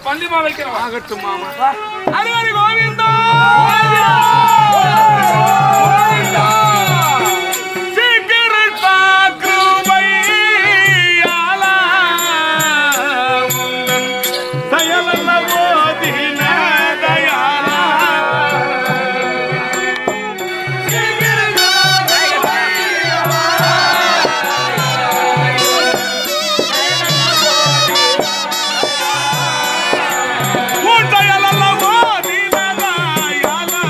பண்டிமா வைக்கிறோம் ஆகட்டும் மாமா ஹரி ஹரி கோவிந்தா சீக்கிரத்தா கிருபையாலா உந்தன் செயலல்லவோ தீனதயாளா. உன் செயலல்லவோ தீனதயாளா.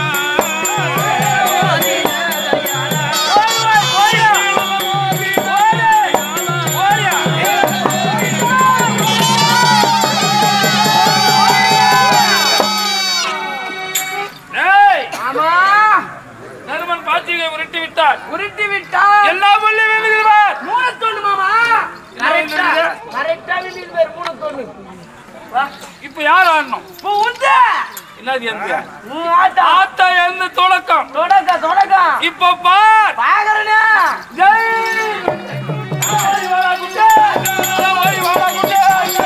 ஏய் ஆமா தருமன் பாத்தியை உருட்டி விட்டார் உருட்டி விட்டா எல்லா புள்ளி விழுகிறார் மூணு தொண்ணு மாமா கரெக்டா கரெக்டா விழுந்து பேர் மூணு தொண்ணு இப்ப யார் ஆடணும் இப்போ உண்டு என்னது எந்த உன் ஆட்டம் ஆத்தா எந்த தொடக்கம் தொடக்க தொடக்க இப்ப பார் பாக்குறேனே ஜெய் ஓடி வாடா குட்டே ஓடி வாடா குட்டே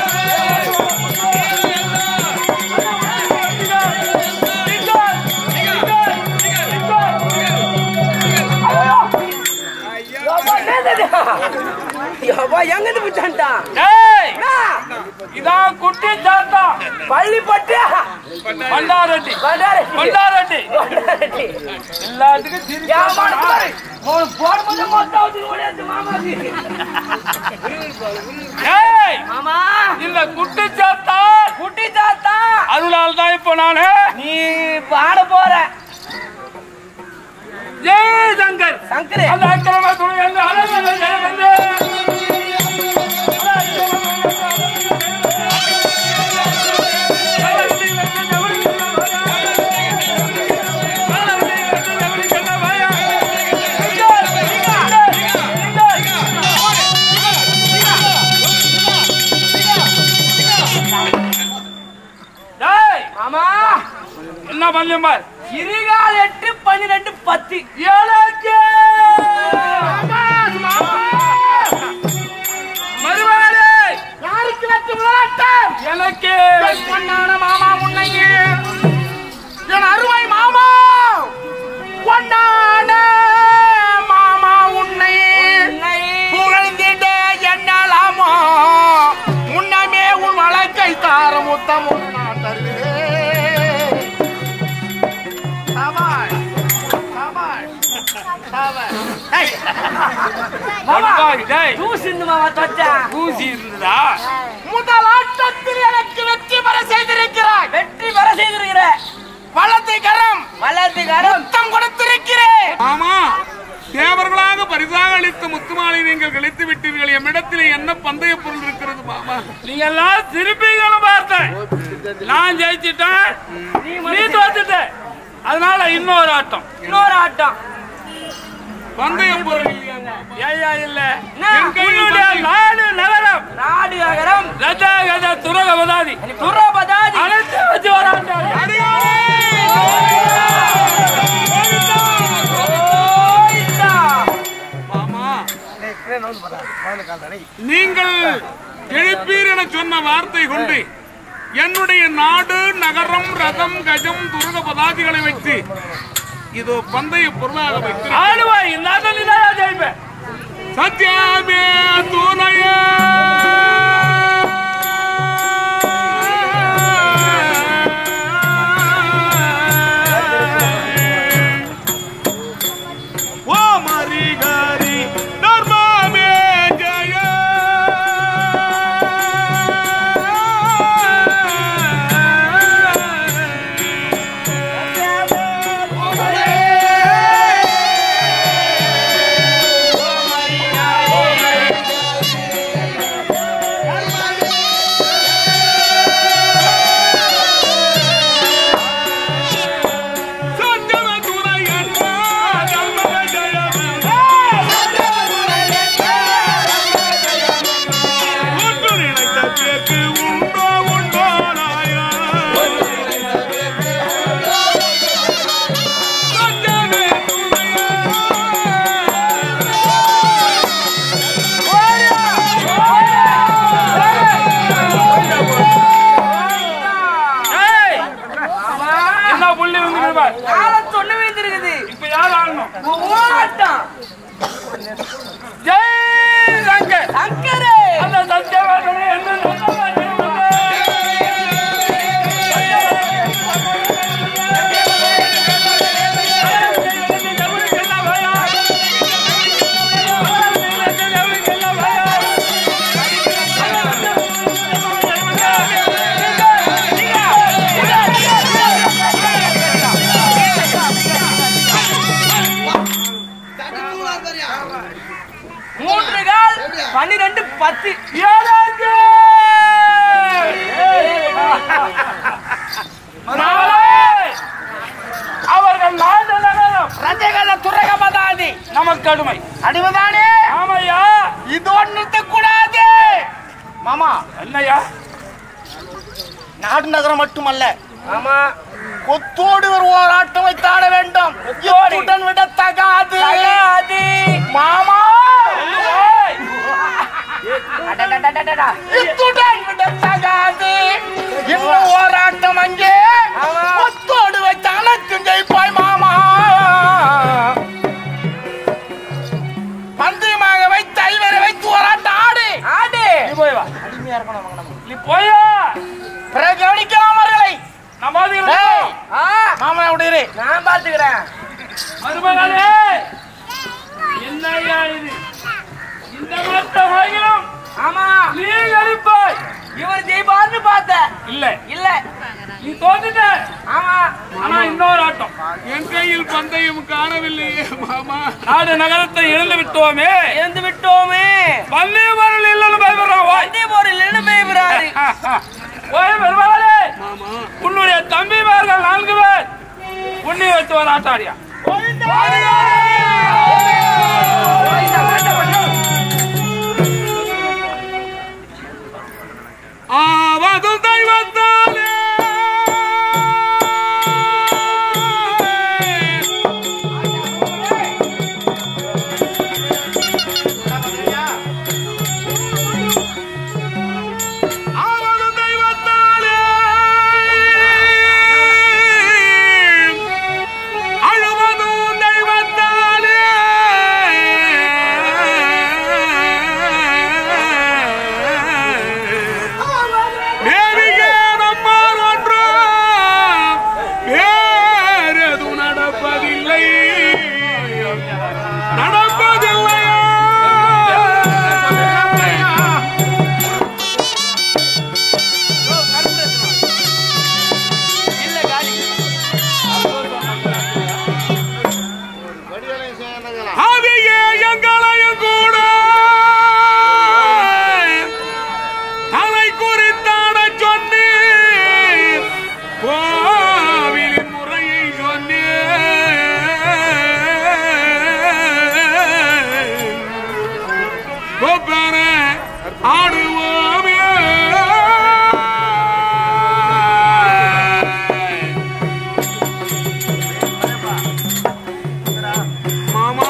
யப்பா எங்கிட்டு பிடிச்சான்ட்டான் ஏய் இதான் குட்டி தாத்தா பள்ளி பட்டு பண்டாரட்டி பண்டாரி பண்டாரட்டி பண்டாரி எல்லாத்துக்கும் திருப்பி ஏமாடு பாரு அவனு போடும்போது மொத்தம் வச்சு ஓடியாச்சு மாமாக்கு ஏய் மாமா இந்த குட்டி தாத்தா குட்டி தாத்தா அதனால தான் இப்போ நானு நீ பாட போற ஜெய் சங்கர் சங்கரே அந்த அக்கிரம துணை என்று அழகு ஜெய வந்து டேய், மாமா என்ன பண்ணலையும் பார் இருகால் எட்டு பன்னிரெண்டு பத்து எனக்கு மறுவாடு யாருக்கு வெற்றி முதலாட்டம் எனக்கு பொன்னான மாமா முன்னையே என் அருமை மாமா பொன்னான மாமா உன்னை புகழ்ந்திட எண்ணலாமோ முன்னமே உன் வழக்கை தார முத்தமும் நான் தருவேன் சபாஷ். சபாஷ். சபாஷ். ஏய். மாமா, ஒட்டாய், டேய். ஜூஸ் இந்த மாமா தொட்டா ஊசி இருந்ததா முதல் ஆட்டத்தில் எனக்கு வெற்றி பெற செய்திருக்கிறாய் வெற்றி பெற செய்திருக்கிற வலது கரம் வலது கரம் முத்தம் கொடுத்திருக்கிறேன் ஆமா தேவர்களாக பரிசாக அளித்த முத்துமாலை நீங்கள் கழித்து விட்டீர்கள் எம்மிடத்தில் என்ன பந்தய பொருள் இருக்கிறது மாமா நீங்க எல்லாம் திருப்பிங்களும் பார்த்தேன் நான் ஜெயிச்சிட்டேன் நீ தோத்துட்ட அதனால இன்னொரு ஆட்டம் இன்னொரு ஆட்டம் பந்தய பொருள் இல்லையா மாமா? ஏயா இல்ல என்ன? உன்னுடைய நாடு நகரம் நாடு நகரம் ரஜா கஜா துரகபதாதி துரபதாதி அனைத்து வச்சு வராண்டாரு கோயிந்தா. மாமா நீங்கள் எழுப்பீர் என சொன்ன வார்த்தை கொண்டு என்னுடைய நாடு நகரம் ரதம் கஜம் துருக பதாதிகளை வைத்து இதோ பந்தய பொருளாக வைத்து ஆடுவாய் இந்த ஆட்டம் நீ தான் ஜெயிப்பேன் சத்யாமே துணைய ஓ மரி கரி தர்மமே ஜய ஜெய் சங்கர் சங்கரே அந்த சத்தியவாதனை என்று சொன்னவன் மூன்று கால் பன்னிரெண்டு பத்து அவர்கள் நாடு நகரம் ரஜகல துரகமதாதி நமக்கு அடிமை அடிமதானே ஆமையா இதோடு நிறுத்தக்கூடாது மாமா என்னையா நாடு நகரம் மட்டுமல்ல ஆமா கொத்தோடு ஒரு போராட்டம் வைத்தாட வேண்டும் இத்துடன் விடத்தகாது தகாது மாமா ஏய், அடடடடடடா. இத்துடன் விடத்தகாது இன்னும் போராட்டம் அங்கே ஆமா. கொத்தோடு வைத்த அனைத்தும் ஜெயிப்பாய் மாமா பந்தயமாக வைத்து ஐவரை வைத்து போராட்டம் ஆடு ஆடு நீ போய் வா நீ போயா பிறகு கவனிக்கலாம் அவர்களை நம்ம அது டேய், இருக்கோம். ஆ, மாமா விடுகிறே நான் பாத்துக்கிறேன் மருமகளே என்னையா இது இந்த மத்த மகிழும் ஆமா நீ கழிப்பாய் இவர் ஜெயிப்பார்னு பார்த்தேன் இல்ல இல்ல நீ தோத்துட்ட ஆமா ஆனா இன்னொரு ஆட்டம் என் கையில் பந்தயம் காணவில்லையே மாமா நாடு நகரத்தை இழந்து விட்டோமே இருந்து விட்டோமே வந்தே வரல் இல்லைன்னு பயப்படுறான் வாய் வந்தே போரில் என்ன பயப்படுறாரு ஓய் பெருமாளே உன்னுடைய தம்பிமார்கள் நான்கு பேர் உன்னை வைத்து ஒரு ஆட்டாடியா ஆவதும் தெய்வத்தாலே ஆவதும் தெய்வத்தாலே அழுவதும் தெய்வத்தாலே தேவிகே நம்மால் ஒன்று வேறெது நடப்பதில்லை நடப்பதில்லையா இல்ல காலி ஆவியே எங்களையும் கூட தலை குறித்தாட சொன்னீர் கோவிலின் முறையை சொன்னீர் கொப்பர ஆடுவோமே மாமா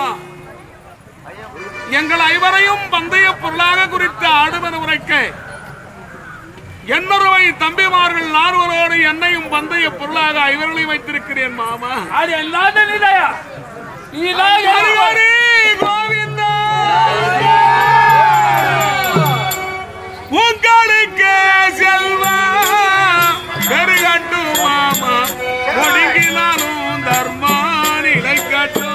எங்கள் ஐவரையும் பந்தய பொருளாக குறித்து ஆடுவன உரைக்க எண்ணொருவை தம்பிமார்கள் நால்வரோடு என்னையும் பந்தய பொருளாக ஐவர்களையும் வைத்திருக்கிறேன் மாமா அது எல்லாத்தையும் நீதாயா நீதான் ஹரி யாரு? ஹரி கோவிந்தா உங்களுக்கு செல்வா பெருகட்டு மாமா ஒடுங்கினாலும் தர்மா நிலை கட்டும்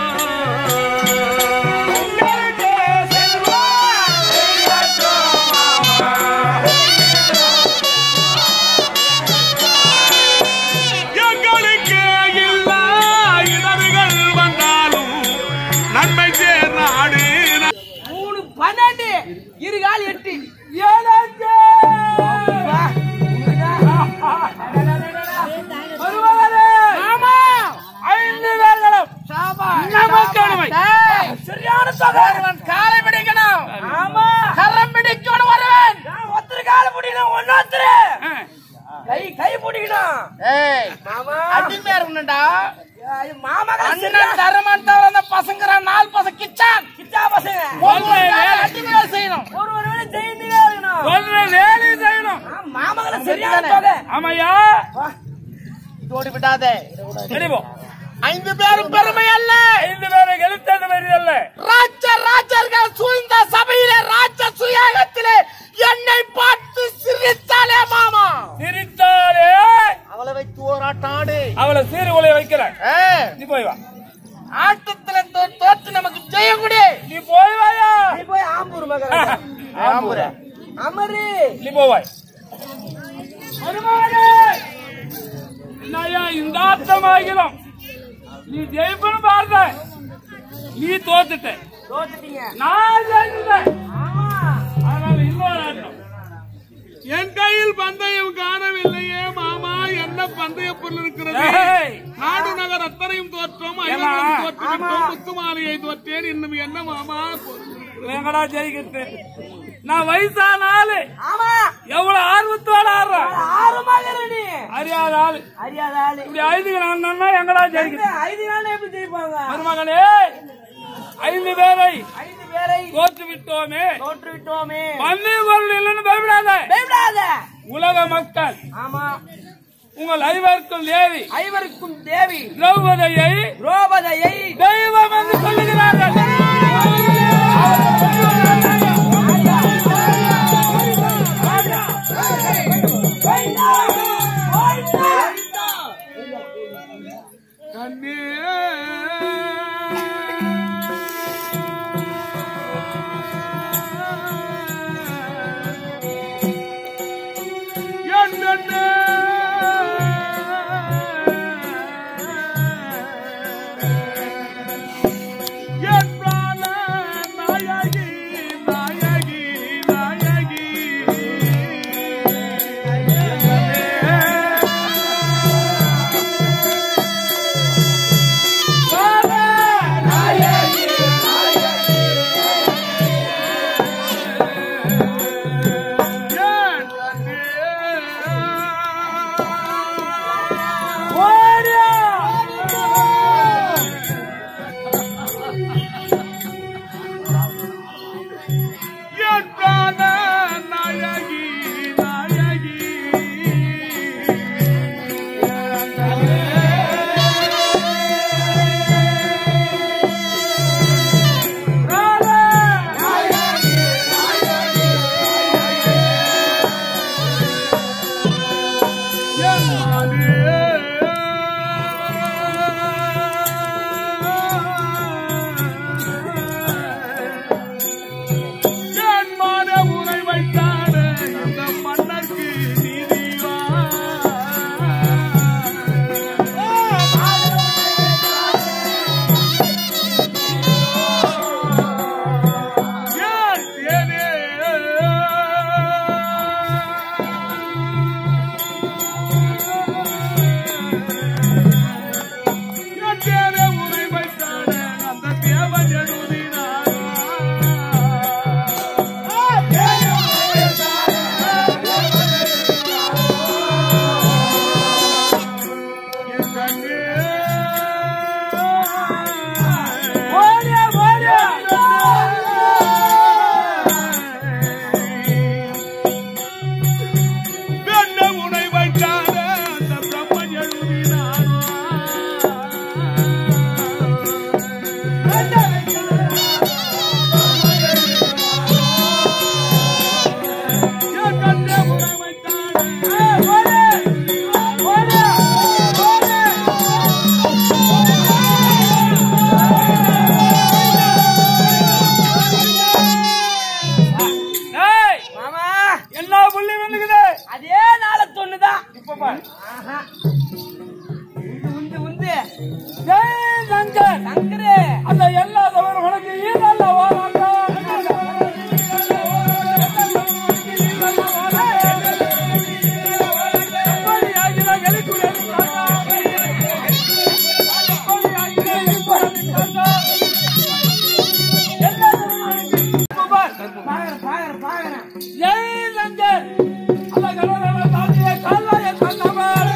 எங்களுக்கு இல்லா இடர்கள் வந்தாலும் நன்மை சேர் நாடு மூணு பன்னெண்டு இரு கால் எட்டு ஆமா ஐந்து பேர்களும் நமக்கு அடிமை டேய், சரியான தொகை காலை பிடிக்கணும் ஆமா கரம் பிடிக்கணும் வருவன் ஒருத்தர் காலை பிடிக்கணும் ஒன்னொருத்தர் கை கை பிடிக்கணும் ஏய் மாமா அடிமையா இருக்கணும்டா மாமா அண்ணன் தரமான் தவிர அந்த பசங்கிற நாலு பசங்க கிச்சான் கிச்சா பசங்க ஒவ்வொரு நாளும் அடிமையா செய்யணும் ஒரு ஒரு வேலை செய்யுதுவே இருக்கணும் சொல்ற வேலை செய்யணும் மாமகளை சரியான தொகை ஆமையா இதோடு விடாதே தெரியும் ஐந்து பேரும் பெருமை அல்ல ஐந்து பேரை எழுத்தது வருதல்ல ராஜ ராஜர் போவாய் மருமகனே என்னய்யா இந்த ஆத்தமாகிலும் நீ ஜெயிப்பன்னு பார்த்த நீ தோத்துட்ட தோத்துட்டீங்க நான் ஜெயிச்சுட்டேன் ஆமா அதனால இன்னொரு ஆட்டம் என் கையில் பந்தயம் காணவில்லையே மாமா என்ன பந்தய பொருள் இருக்கிறது ஏய், நாடு நகர் அத்தனையும் தோற்றோம் ஏம்மா? ஐவரும் தோற்றுவிட்டோம் முத்துமாலையை தோற்றேன் இன்னும் என்ன மாமா பொருள் இருக்கிறது? எங்கடா ஜெயிக்கிறது நான் வயசான ஆளு ஆமா எவ்வளவு ஆர்வத்தோட ஆடுறேன் ஆறு மகர நீ அறியாத ஆளு அறியாத ஆளு இப்படி ஐந்து நான் எங்கடா ஜெயிக்கிறது ஐந்து நாள் எப்படி ஜெயிப்பாங்க மருமகனே ஐந்து பேரை ஐந்து பேரை தோற்று விட்டோமே தோற்று விட்டோமே பந்தய பொருள் இல்லைன்னு பயப்படாத பயப்படாத உலக மக்கள் ஆமா உங்கள் ஐவருக்கும் தேவி ஐவருக்கும் தேவி திரௌபதியை திரௌபதியை தெய்வம் என்று சொல்லுகிறார்கள் கண்ணே என்னென்ன என்றால நாயகி நாயகி நாயகி என்றால நாயகி நாயகி என் மான உரை வைத்தாடு இந்த மன்னர்க்கு நீதிவா ஏன் தேனே என் தேனே உரை வைத்தாடு அந்த தேவன் எழுதினார் உனை வைத்தார அந்த பிரம்மன் எழுதினாரோ என் கண்ணே உனை ஏய், மாமா என்ன புள்ளி வந்துக்குது அதே நாள தொண்ணுதான் இப்ப பாரு. ஆஹா. உந்து உந்து உந்து ஜெய் சங்கர் சங்கரு அந்த எல்லா தவறுகளுக்கு ஈதல்ல ஓராட்டம் பாக்குறேன் பாக்குறேன் பாக்குறேன் ஜெய் சங்கர் அந்த கடவுளை தாண்டிய கல்லைய கண்டவர்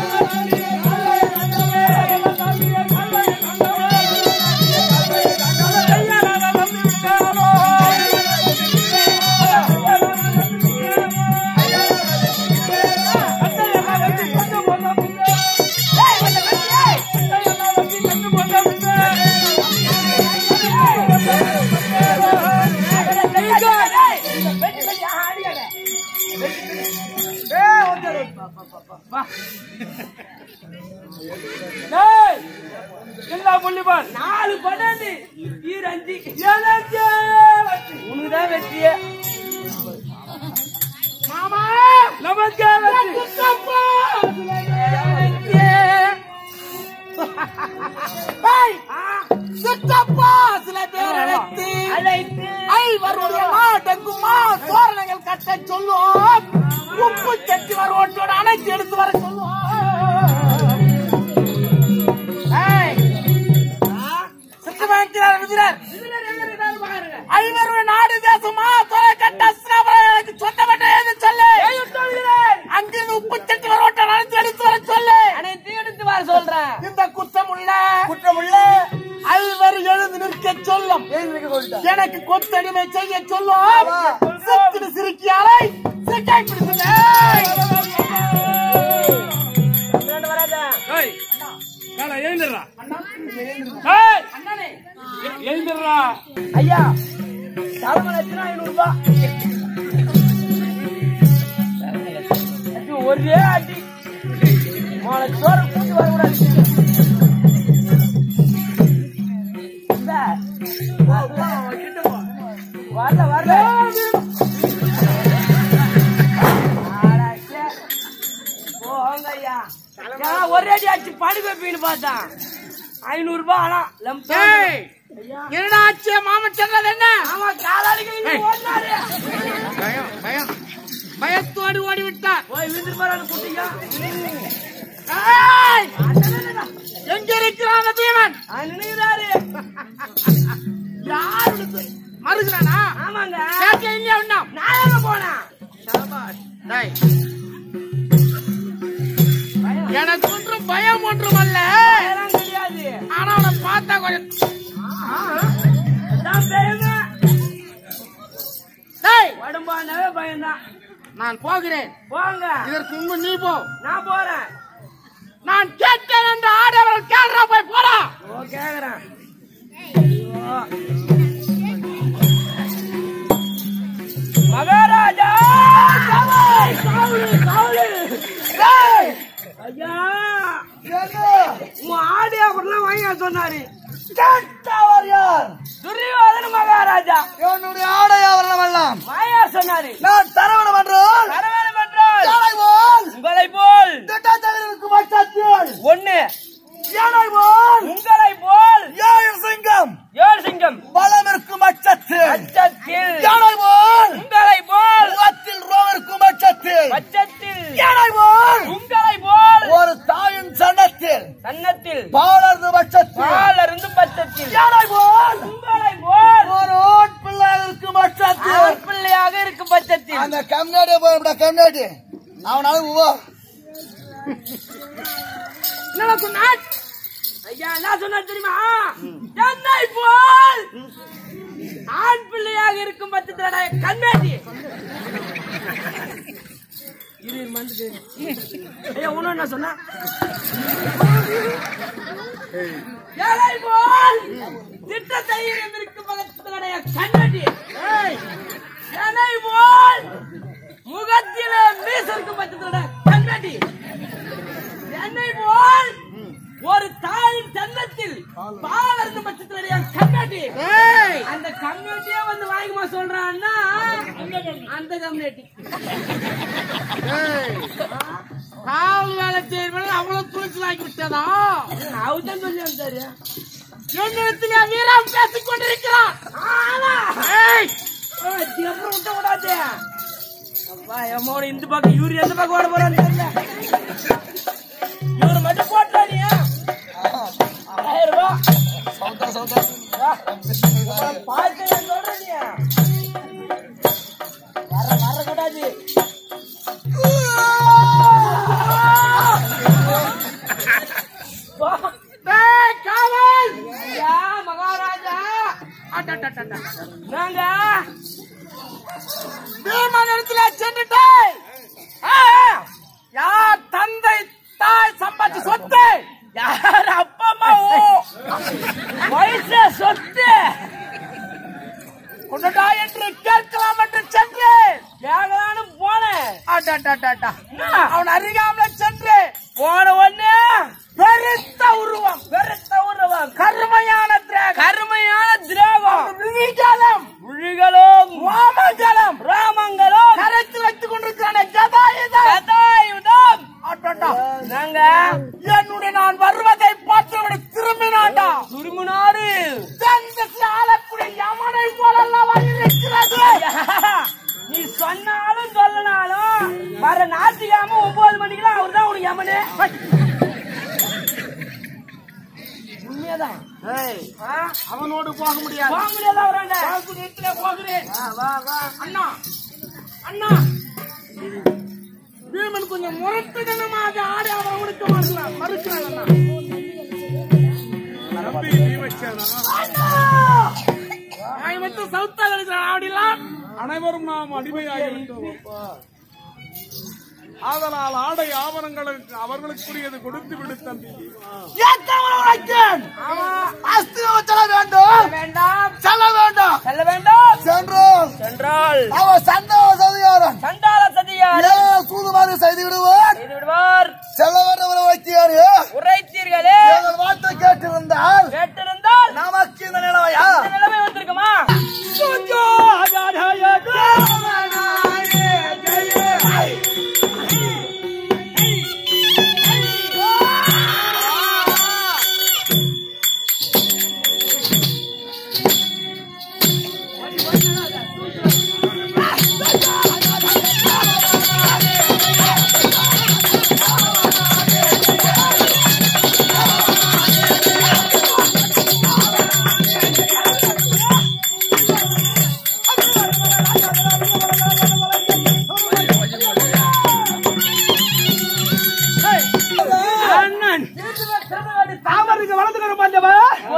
டேய், என்ன புள்ளி பார் நாலு பன்னெண்டு ஈரஞ்சு எனக்கு வெற்றி. உனக்குதான் வெற்றியே மாமா என்னுடைய நாட்டங்குமா தோரணங்கள் கட்ட சொல்லுவோம் உப்பு சட்டி வர ஓட்டோட அனைத்து எடுத்து வர சொல்லுவோம் ஏய், சித்தமேந்திரர் விதிரர் ஐவருடைய நாடு தேசமா தொலை கட்ட அஸ்திராபுரம் எனக்கு சொந்தப்பட்ட ஏது சொல்லு அங்கிருந்து உப்பு சட்டி வர ஓட்டோட அனைத்து எடுத்து வர சொல்லு அனைத்து எடுத்து வர சொல்றேன் இந்த குற்றமுள்ள குற்றமுள்ள ஐவர் எழுந்து நிற்க சொல்லும் எனக்கு கொத்தடிமை செய்ய சொல்லும் சித்திரு சிரிக்கியாலை சிக்காய் பிடிச்சுங்க ஏய், காலை எழுந்துடுறா. ஏய், எ- எழுந்துடுறா. ஐயா தலைமை லட்சம் ஐநூறு ரூபாய் அது ஒரே அடி உங்களை சோற கூட்டி வரக்கூடாது இந்தா. வரல வரல அடச்சே. போங்க ஐயா நான் ஒரே அடி அடிச்சு படி வைப்பீன்னு பார்த்தான் ஐநூறு ரூபாய் ஆனா லம்சம் என்னடா ஆச்சு மாமன் சொன்னது என்ன ஆமா காலாளிகள் இங்க ஓடினாரு பயம் பயம் பயத்தோடு ஓடி விட்டார் போய் விருந்து போறாரு குட்டிங்க ஏய்! எங்க இருக்கிறாங்க பீமன் நினைக்கிறாரு யாரு மறுகிறானா ஆமாங்க கேட்க இல்லையா ஒண்ணும் நான் எங்க போனேன் டேய். எனக்கு ஒன்றும் பயம் ஒன்றும் அல்ல அதெல்லாம் கிடையாது ஆனா அவனை பார்த்தா கொஞ்சம் நான் பயமே டேய், உடம்பாண்டாவே பயம்தான் நான் போகிறேன் போங்க இதற்கு முன்பு நீ போ நான் போறேன் நான் கேட்கிறேன் என்று ஆடவர்கள் கேள்றா போய் போடா ஓ கேக்குறேன் மகாராஜா காவல், காவலு, காவலு. ஏய், ஐயா உன் ஆடு அப்படிலாம் வாங்கி வர சொன்னாரு கேட்டவர் யார் துரியோதன மகாராஜா என்னுடைய ஆடையாவரணம் எல்லாம் மாயா சொன்னாரு நான் தரவணம் என்றால் வரவேணும் என்றால் யானை போல் உங்களை போல் திட்டத்தில் இருக்கும் பட்சத்தில் ஒண்ணு யானை போல் உங்களை போல் ஏழு சிங்கம் ஏழு சிங்கம் பலம் இருக்கும் பட்சத்தில் பட்சத்தில் யானை போல் உங்களை போல் முகத்தில் ரோம் இருக்கும் பட்சத்தில் பட்சத்தில் யானை போல் உங்களை போல் ஒரு தாயின் சண்டத்தில் சன்னத்தில் பாலர்ந்து பட்சத்தில் பால் அருந்து பட்சத்தில் யானை போல் உங்களை போல் ஒரு ஓட் பிள்ளை இருக்கும் பட்சத்தில் அவர் பிள்ளையாக இருக்கும் பட்சத்தில் அந்த கம்நாடி போய் கம்நாடி அவனால உவா என்ன சொன்னார் ஐயா என்ன சொன்னார் தெரியுமா என்னை போல் ஆண் பிள்ளையாக இருக்கும் பட்சத்தில் கண்ணாடி இரு இரு, மறந்துட்டு. ஐயா உன்ன என்ன சொன்னா ஏழை போல் திட்டத்தை இருந்திருக்கும் பக்கத்துடைய கண்ணாடி ஏழை போல் முகத்திலே மீச இருக்கும் பட்சத்துடைய கண்ணாடி என்னை போல் ஒரு தாயின் சன்னத்தில் பால் இருந்த பட்சத்துடைய கம்யூனிட்டி அந்த கம்யூனிட்டியே வந்து வாங்கிமா சொல்றான்னா அந்த கம்யூனிட்டி காவல் வேலை செய்வர்கள் அவ்வளவு துணிச்சலாக்கி விட்டதா அவதான் சொல்லி வந்தாரு என்னிடத்திலே வீரம் பேசிக் கொண்டிருக்கிறான் ஆனா ஏய்! அப்புறம் விட்ட கூடாது அப்பா எம்மோட இந்த பக்கம் இவரு எந்த பக்கம் ஓட போறான்னு தெரியல இவரு மட்டும் போட்டா நீ ஆயிரம் ரூபாய் பார்த்து சொல்ற நீ வர வரக்கூடாது ஏய், காவல் ஐயா, மகாராஜா அடடடடட. நாங்க பீமனிடத்திலே சென்றுட்டு ஆ, யார் தந்தை தாய் சம்பாதி சொத்து யார் அப்பா அம்மா ஓ வயசு சொத்து கொண்டுட்டா என்று கேட்கலாம் என்று சென்று கேட்கலான்னு போனேன் அடடடடட. என்ன? அவன் அருகாமல சென்று போன உடனே பெருத்த உருவம் பெருத்த உருவம் கருமையான திரேகம் கருமையான திரேகம் விழிஜலம் விழிகளும் வாமஜலம் ராமங்களும் கரைத்து வைத்துக் கொண்டிருக்கிறான ஜதாயுதம் கதாயுதம் அடடா. நாங்க என்னுடைய நான் வருவதை பார்த்துவிட திரும்பினாண்டா துருமுனாரு தந்தத்தில் ஆளக்கூடிய யமனை போலல்லவா இருக்கிறது நீ சொன்னாலும் சொல்லனாலும் வர ஞாயிற்றுக்கிழமை ஒன்பது மணிக்கெல்லாம் அவர் தான் உனக்கு எமனே உண்மையாதான் ஆ? அவனோடு போக முடியாது போக முடியாதா அவராண்ட? போகிறேன் அண்ணா அண்ணா பீமன் கொஞ்சம் முரட்டுத்தனமாக ஆடி அவன் அவனுக்கு மறுக்கலாம் மறுக்கிறான் அண்ணா. தம்பி பீமசேனா நான் மட்டும் சவுத்தா கிடைக்கிறான் அப்படிலாம் அனைவரும் நாம் அடிமையாகி விட்டோம் அப்பா. ஆதலால் ஆடை ஆபரணங்களுக்கு அவர்களுக்குரியது கொடுத்து விடு தம்பி அஸ்திரம் செல்ல வேண்டும் வேண்டாம் செல்ல வேண்டும் செல்ல வேண்டாம் சென்றோம் சென்றால் அவன் சந்தான சதிகாரன் சண்டால சதியார் ஏ சூதுமாறு செய்து விடுவார் செய்து விடுவார் செல்ல வேண்டும் வைத்தியாரு உரைத்தீர்களே எங்கள் வார்த்தை கேட்டிருந்தால் கேட்டிருந்தால் நமக்கு இந்த நிலவையா இந்த நிலைமை வந்திருக்குமா தாமரைக்கு வளர்ந்துக்கிற பாண்டவா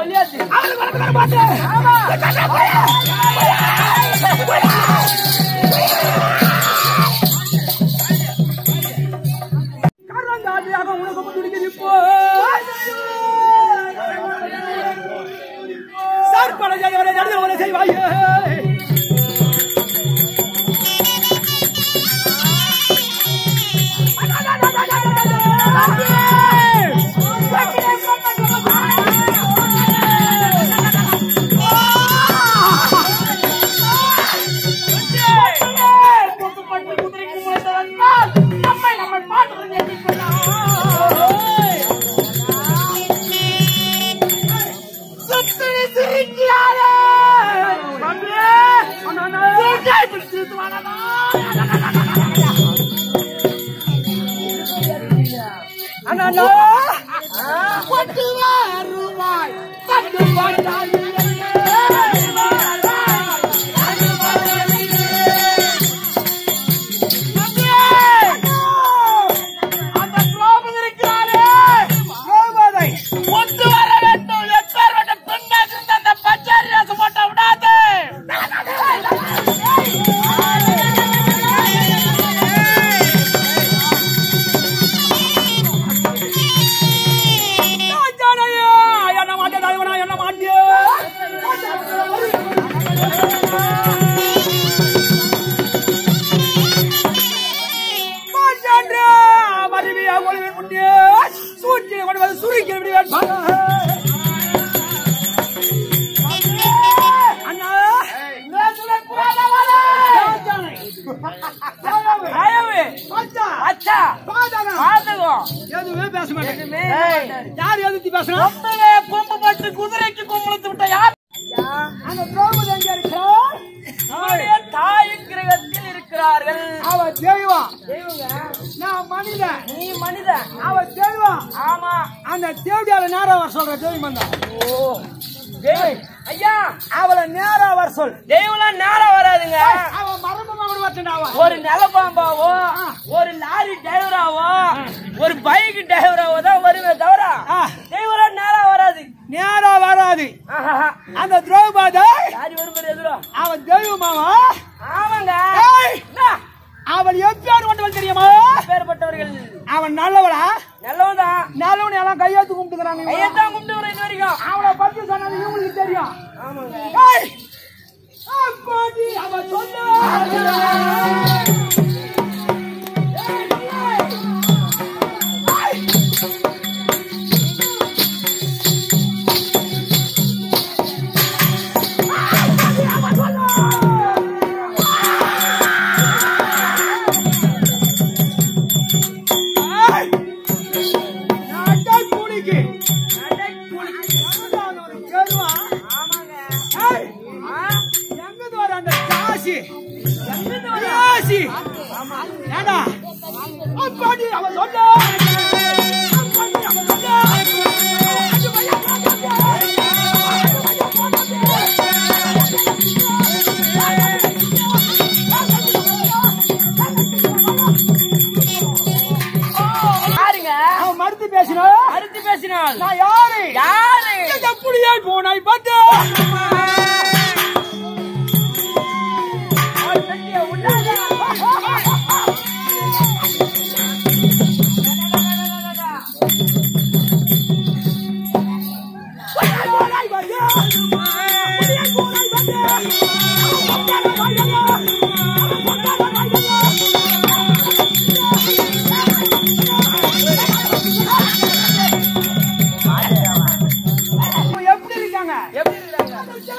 கரங்காட்டியாக உனக்கு முன்னிடிக்கிறது இப்போ சார்பட ஜெயவரை நடந்தவரை செய்வாயே அண்ணா பட்டு ரூபாய் பட்டு அந்த கோபம் இருக்கிறாரே கோபதை ஒத்து வர வேண்டும் எப்பேற்பட்ட பெண்ணாக இருந்த அந்த பச்சாரி ராசு போட்ட விடாது என்ன மாட்டேன் தலைவனா என்ன மாட்டியே மருவியா ஒளிவின் முன்னே சூழ்ச்சியை கொண்டு வந்து சுருக்கி விடுவேன் அண்ணா அச்சா பாதகம் எதுவுமே பேச மாட்டேன் எதுவுமே மாட்டாரு. யார் எதிர்த்து பேசணும் கொம்பையே கொம்பு பட்டு குதிரைக்கு கும்பலத்து விட்ட யார் அந்த திரௌபதி எங்க இருக்கா நம்முடைய தாயின் கிரகத்தில் இருக்கிறார்கள் அவ தெய்வம் தெய்வங்க நான் மனிதன் நீ மனிதன் அவ தெய்வம் ஆமா அந்த தேவடியால நேரா வர சொல்ற தெய்வம் தான் ஓ டேய், ஐயா அவளை நேரா வர சொல் தெய்வம்லாம் நேரம் வராதுங்க அவன் மரபமா விட மாட்டேன்டா ஒரு நிலப்பாம்பாவோ ஒரு லாரி டிரைவராவோ ஒரு பைக் டிரைவராவோ தான் வருமே தவிர ஆ. தெய்வம் நேரம் வராது நேரா வராது ஆஹாஹா. அந்த திரௌபதி லாரி வரும்போது எதிரோ அவன் தெய்வமாவா ஆமாங்க ஏய்! என்ன? அவள் எப்பயார் கொண்டவள் தெரியுமா பேர்பட்டவர்கள் அவன் நல்லவளா நல்லவதான் நல்லவனை எல்லாம் கையெழுத்து கும்பிட்டுக்கிறாங்க கையத்தான் கும்பிட்டு வர இது வரைக்கும் அவளை பத்தி சொன்னது இவங்களுக்கு தெரியும் ஆமாங்க ஏய்! அப்பாடி, அவ சொல்லு. ஏய்! நாட்டை கூலிக்கு. அதான் ஒரு கேடுவா. ஆமாங்க ஏய்! எங்கிருந்து வர அந்த காசு ஏசி ஏடா அப்பாடி அவன் சொன்னா அப்பாடி அவன் சொன்னா யாருங்க அவன் மறுத்து பேசினா அறுத்து பேசினாள் நான் யாரு யாரு எப்படியே போனாய் பார்த்து எப்படி இருக்காங்க எப்படி இருக்காங்க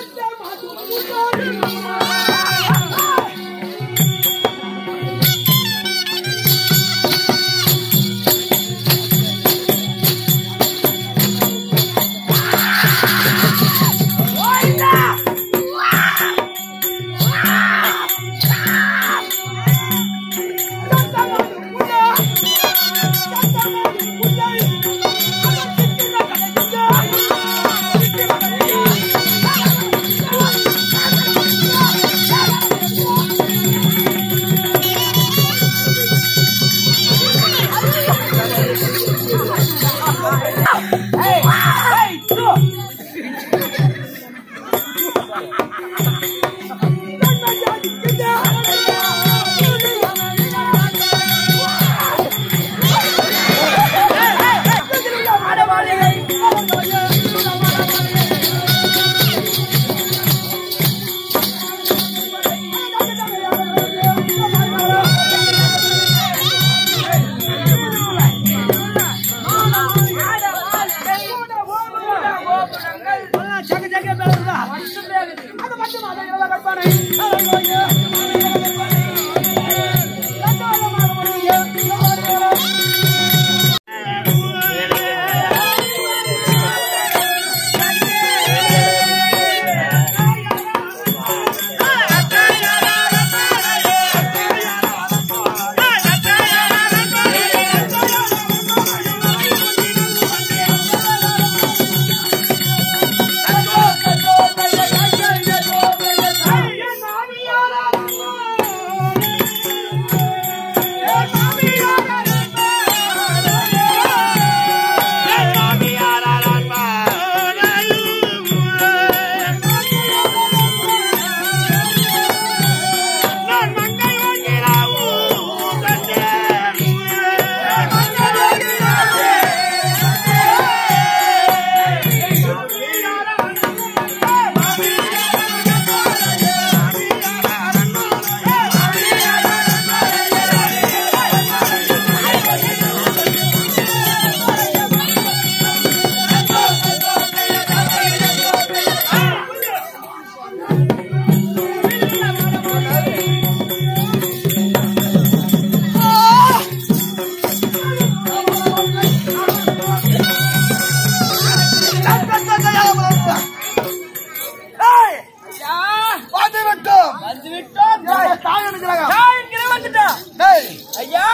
வந்து விட்டோம் வந்து விட்டோம் ஏய், தாய் எடுக்கிறாங்க நான் இங்கே வந்துட்டோம் டேய் ஐயா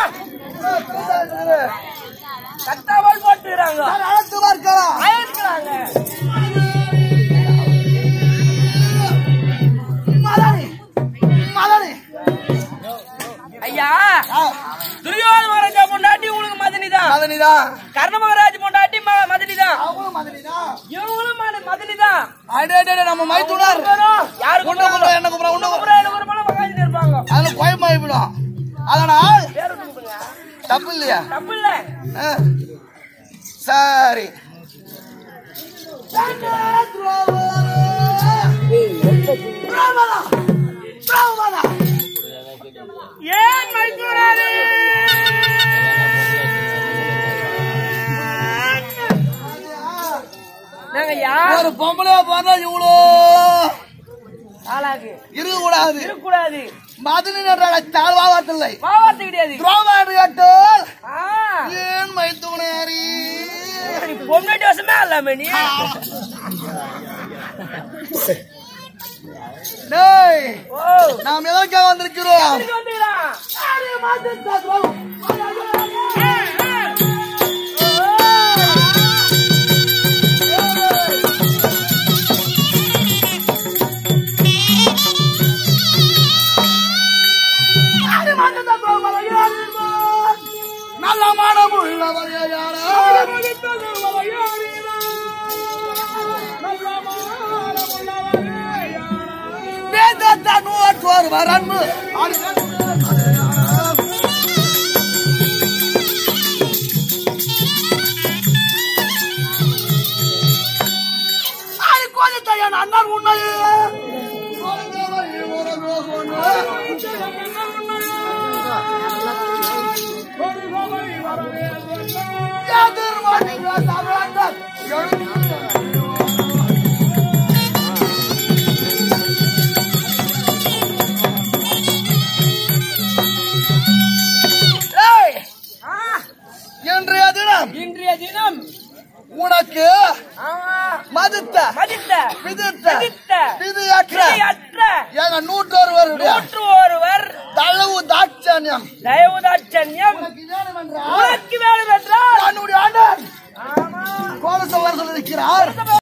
கத்தாமல் போட்டுறாங்க நான் அழைத்து பார்க்கலாம் ஆயிருக்கிறாங்க மலரி மலரி ஐயா ஆ, துரியோத மகாராஜா பொண்டாட்டி உங்களுக்கு மதனிதான் மதனிதான் கர்ண மகாராஜ் பொண்டாட்டி ம- மதனிதான் அவங்களும் மதனிதான் இவங்களும் மத- மதனிதான் அடே அடே, அடே, நம்ம மைத்துனர் யாரு உன்னை கூப்பிடுறா, என்ன கூப்பிடுறா, உன்னை கூப்பிடுறா. என்ன கூப்பிடுறா மகாராஜ் இருப்பாங்க அதுல கோயமாயிடும் அதனால் பேர் கூப்பிடுங்க தப்பு இல்லையா தப்பு இல்ல ஆ. சரி பிராமணா, பிராமணா. ஏன் மைத்துனாரே நாங்க யார் ஒரு பொம்பளையா பார்த்தா இவ்வளோ ஆளாகு இருக்கக்கூடாது இருக்கக்கூடாது மதுரை நன்றாக தாழ்வாகத்தில்லை மாவாத்து கிடையாது துரோமாடு கேட்டால் ஆ, ஏன் மைத்துணையாரி நீ பொண்டாட்டி வருஷமே இல்லாம நீ டேய் ஓ நாம் எதற்காக வந்திருக்கிறோம் இதுக்கு வந்துக்கிறான் நல்ல மனம் உள்ளவர் வேதத்தோர் வரன்பு அண்ணன் உன்னையே ஏய், இன்றைய தினம் இன்றைய தினம் உனக்கு ஆமா மதித்த மதித்த விதித்த விதித்த விதியற்ற விதியற்ற எங்க நூற்றொருவருடைய நூற்று ஒருவர் தளவு தாட்சண்யம் தயவுதாட்சண்யம்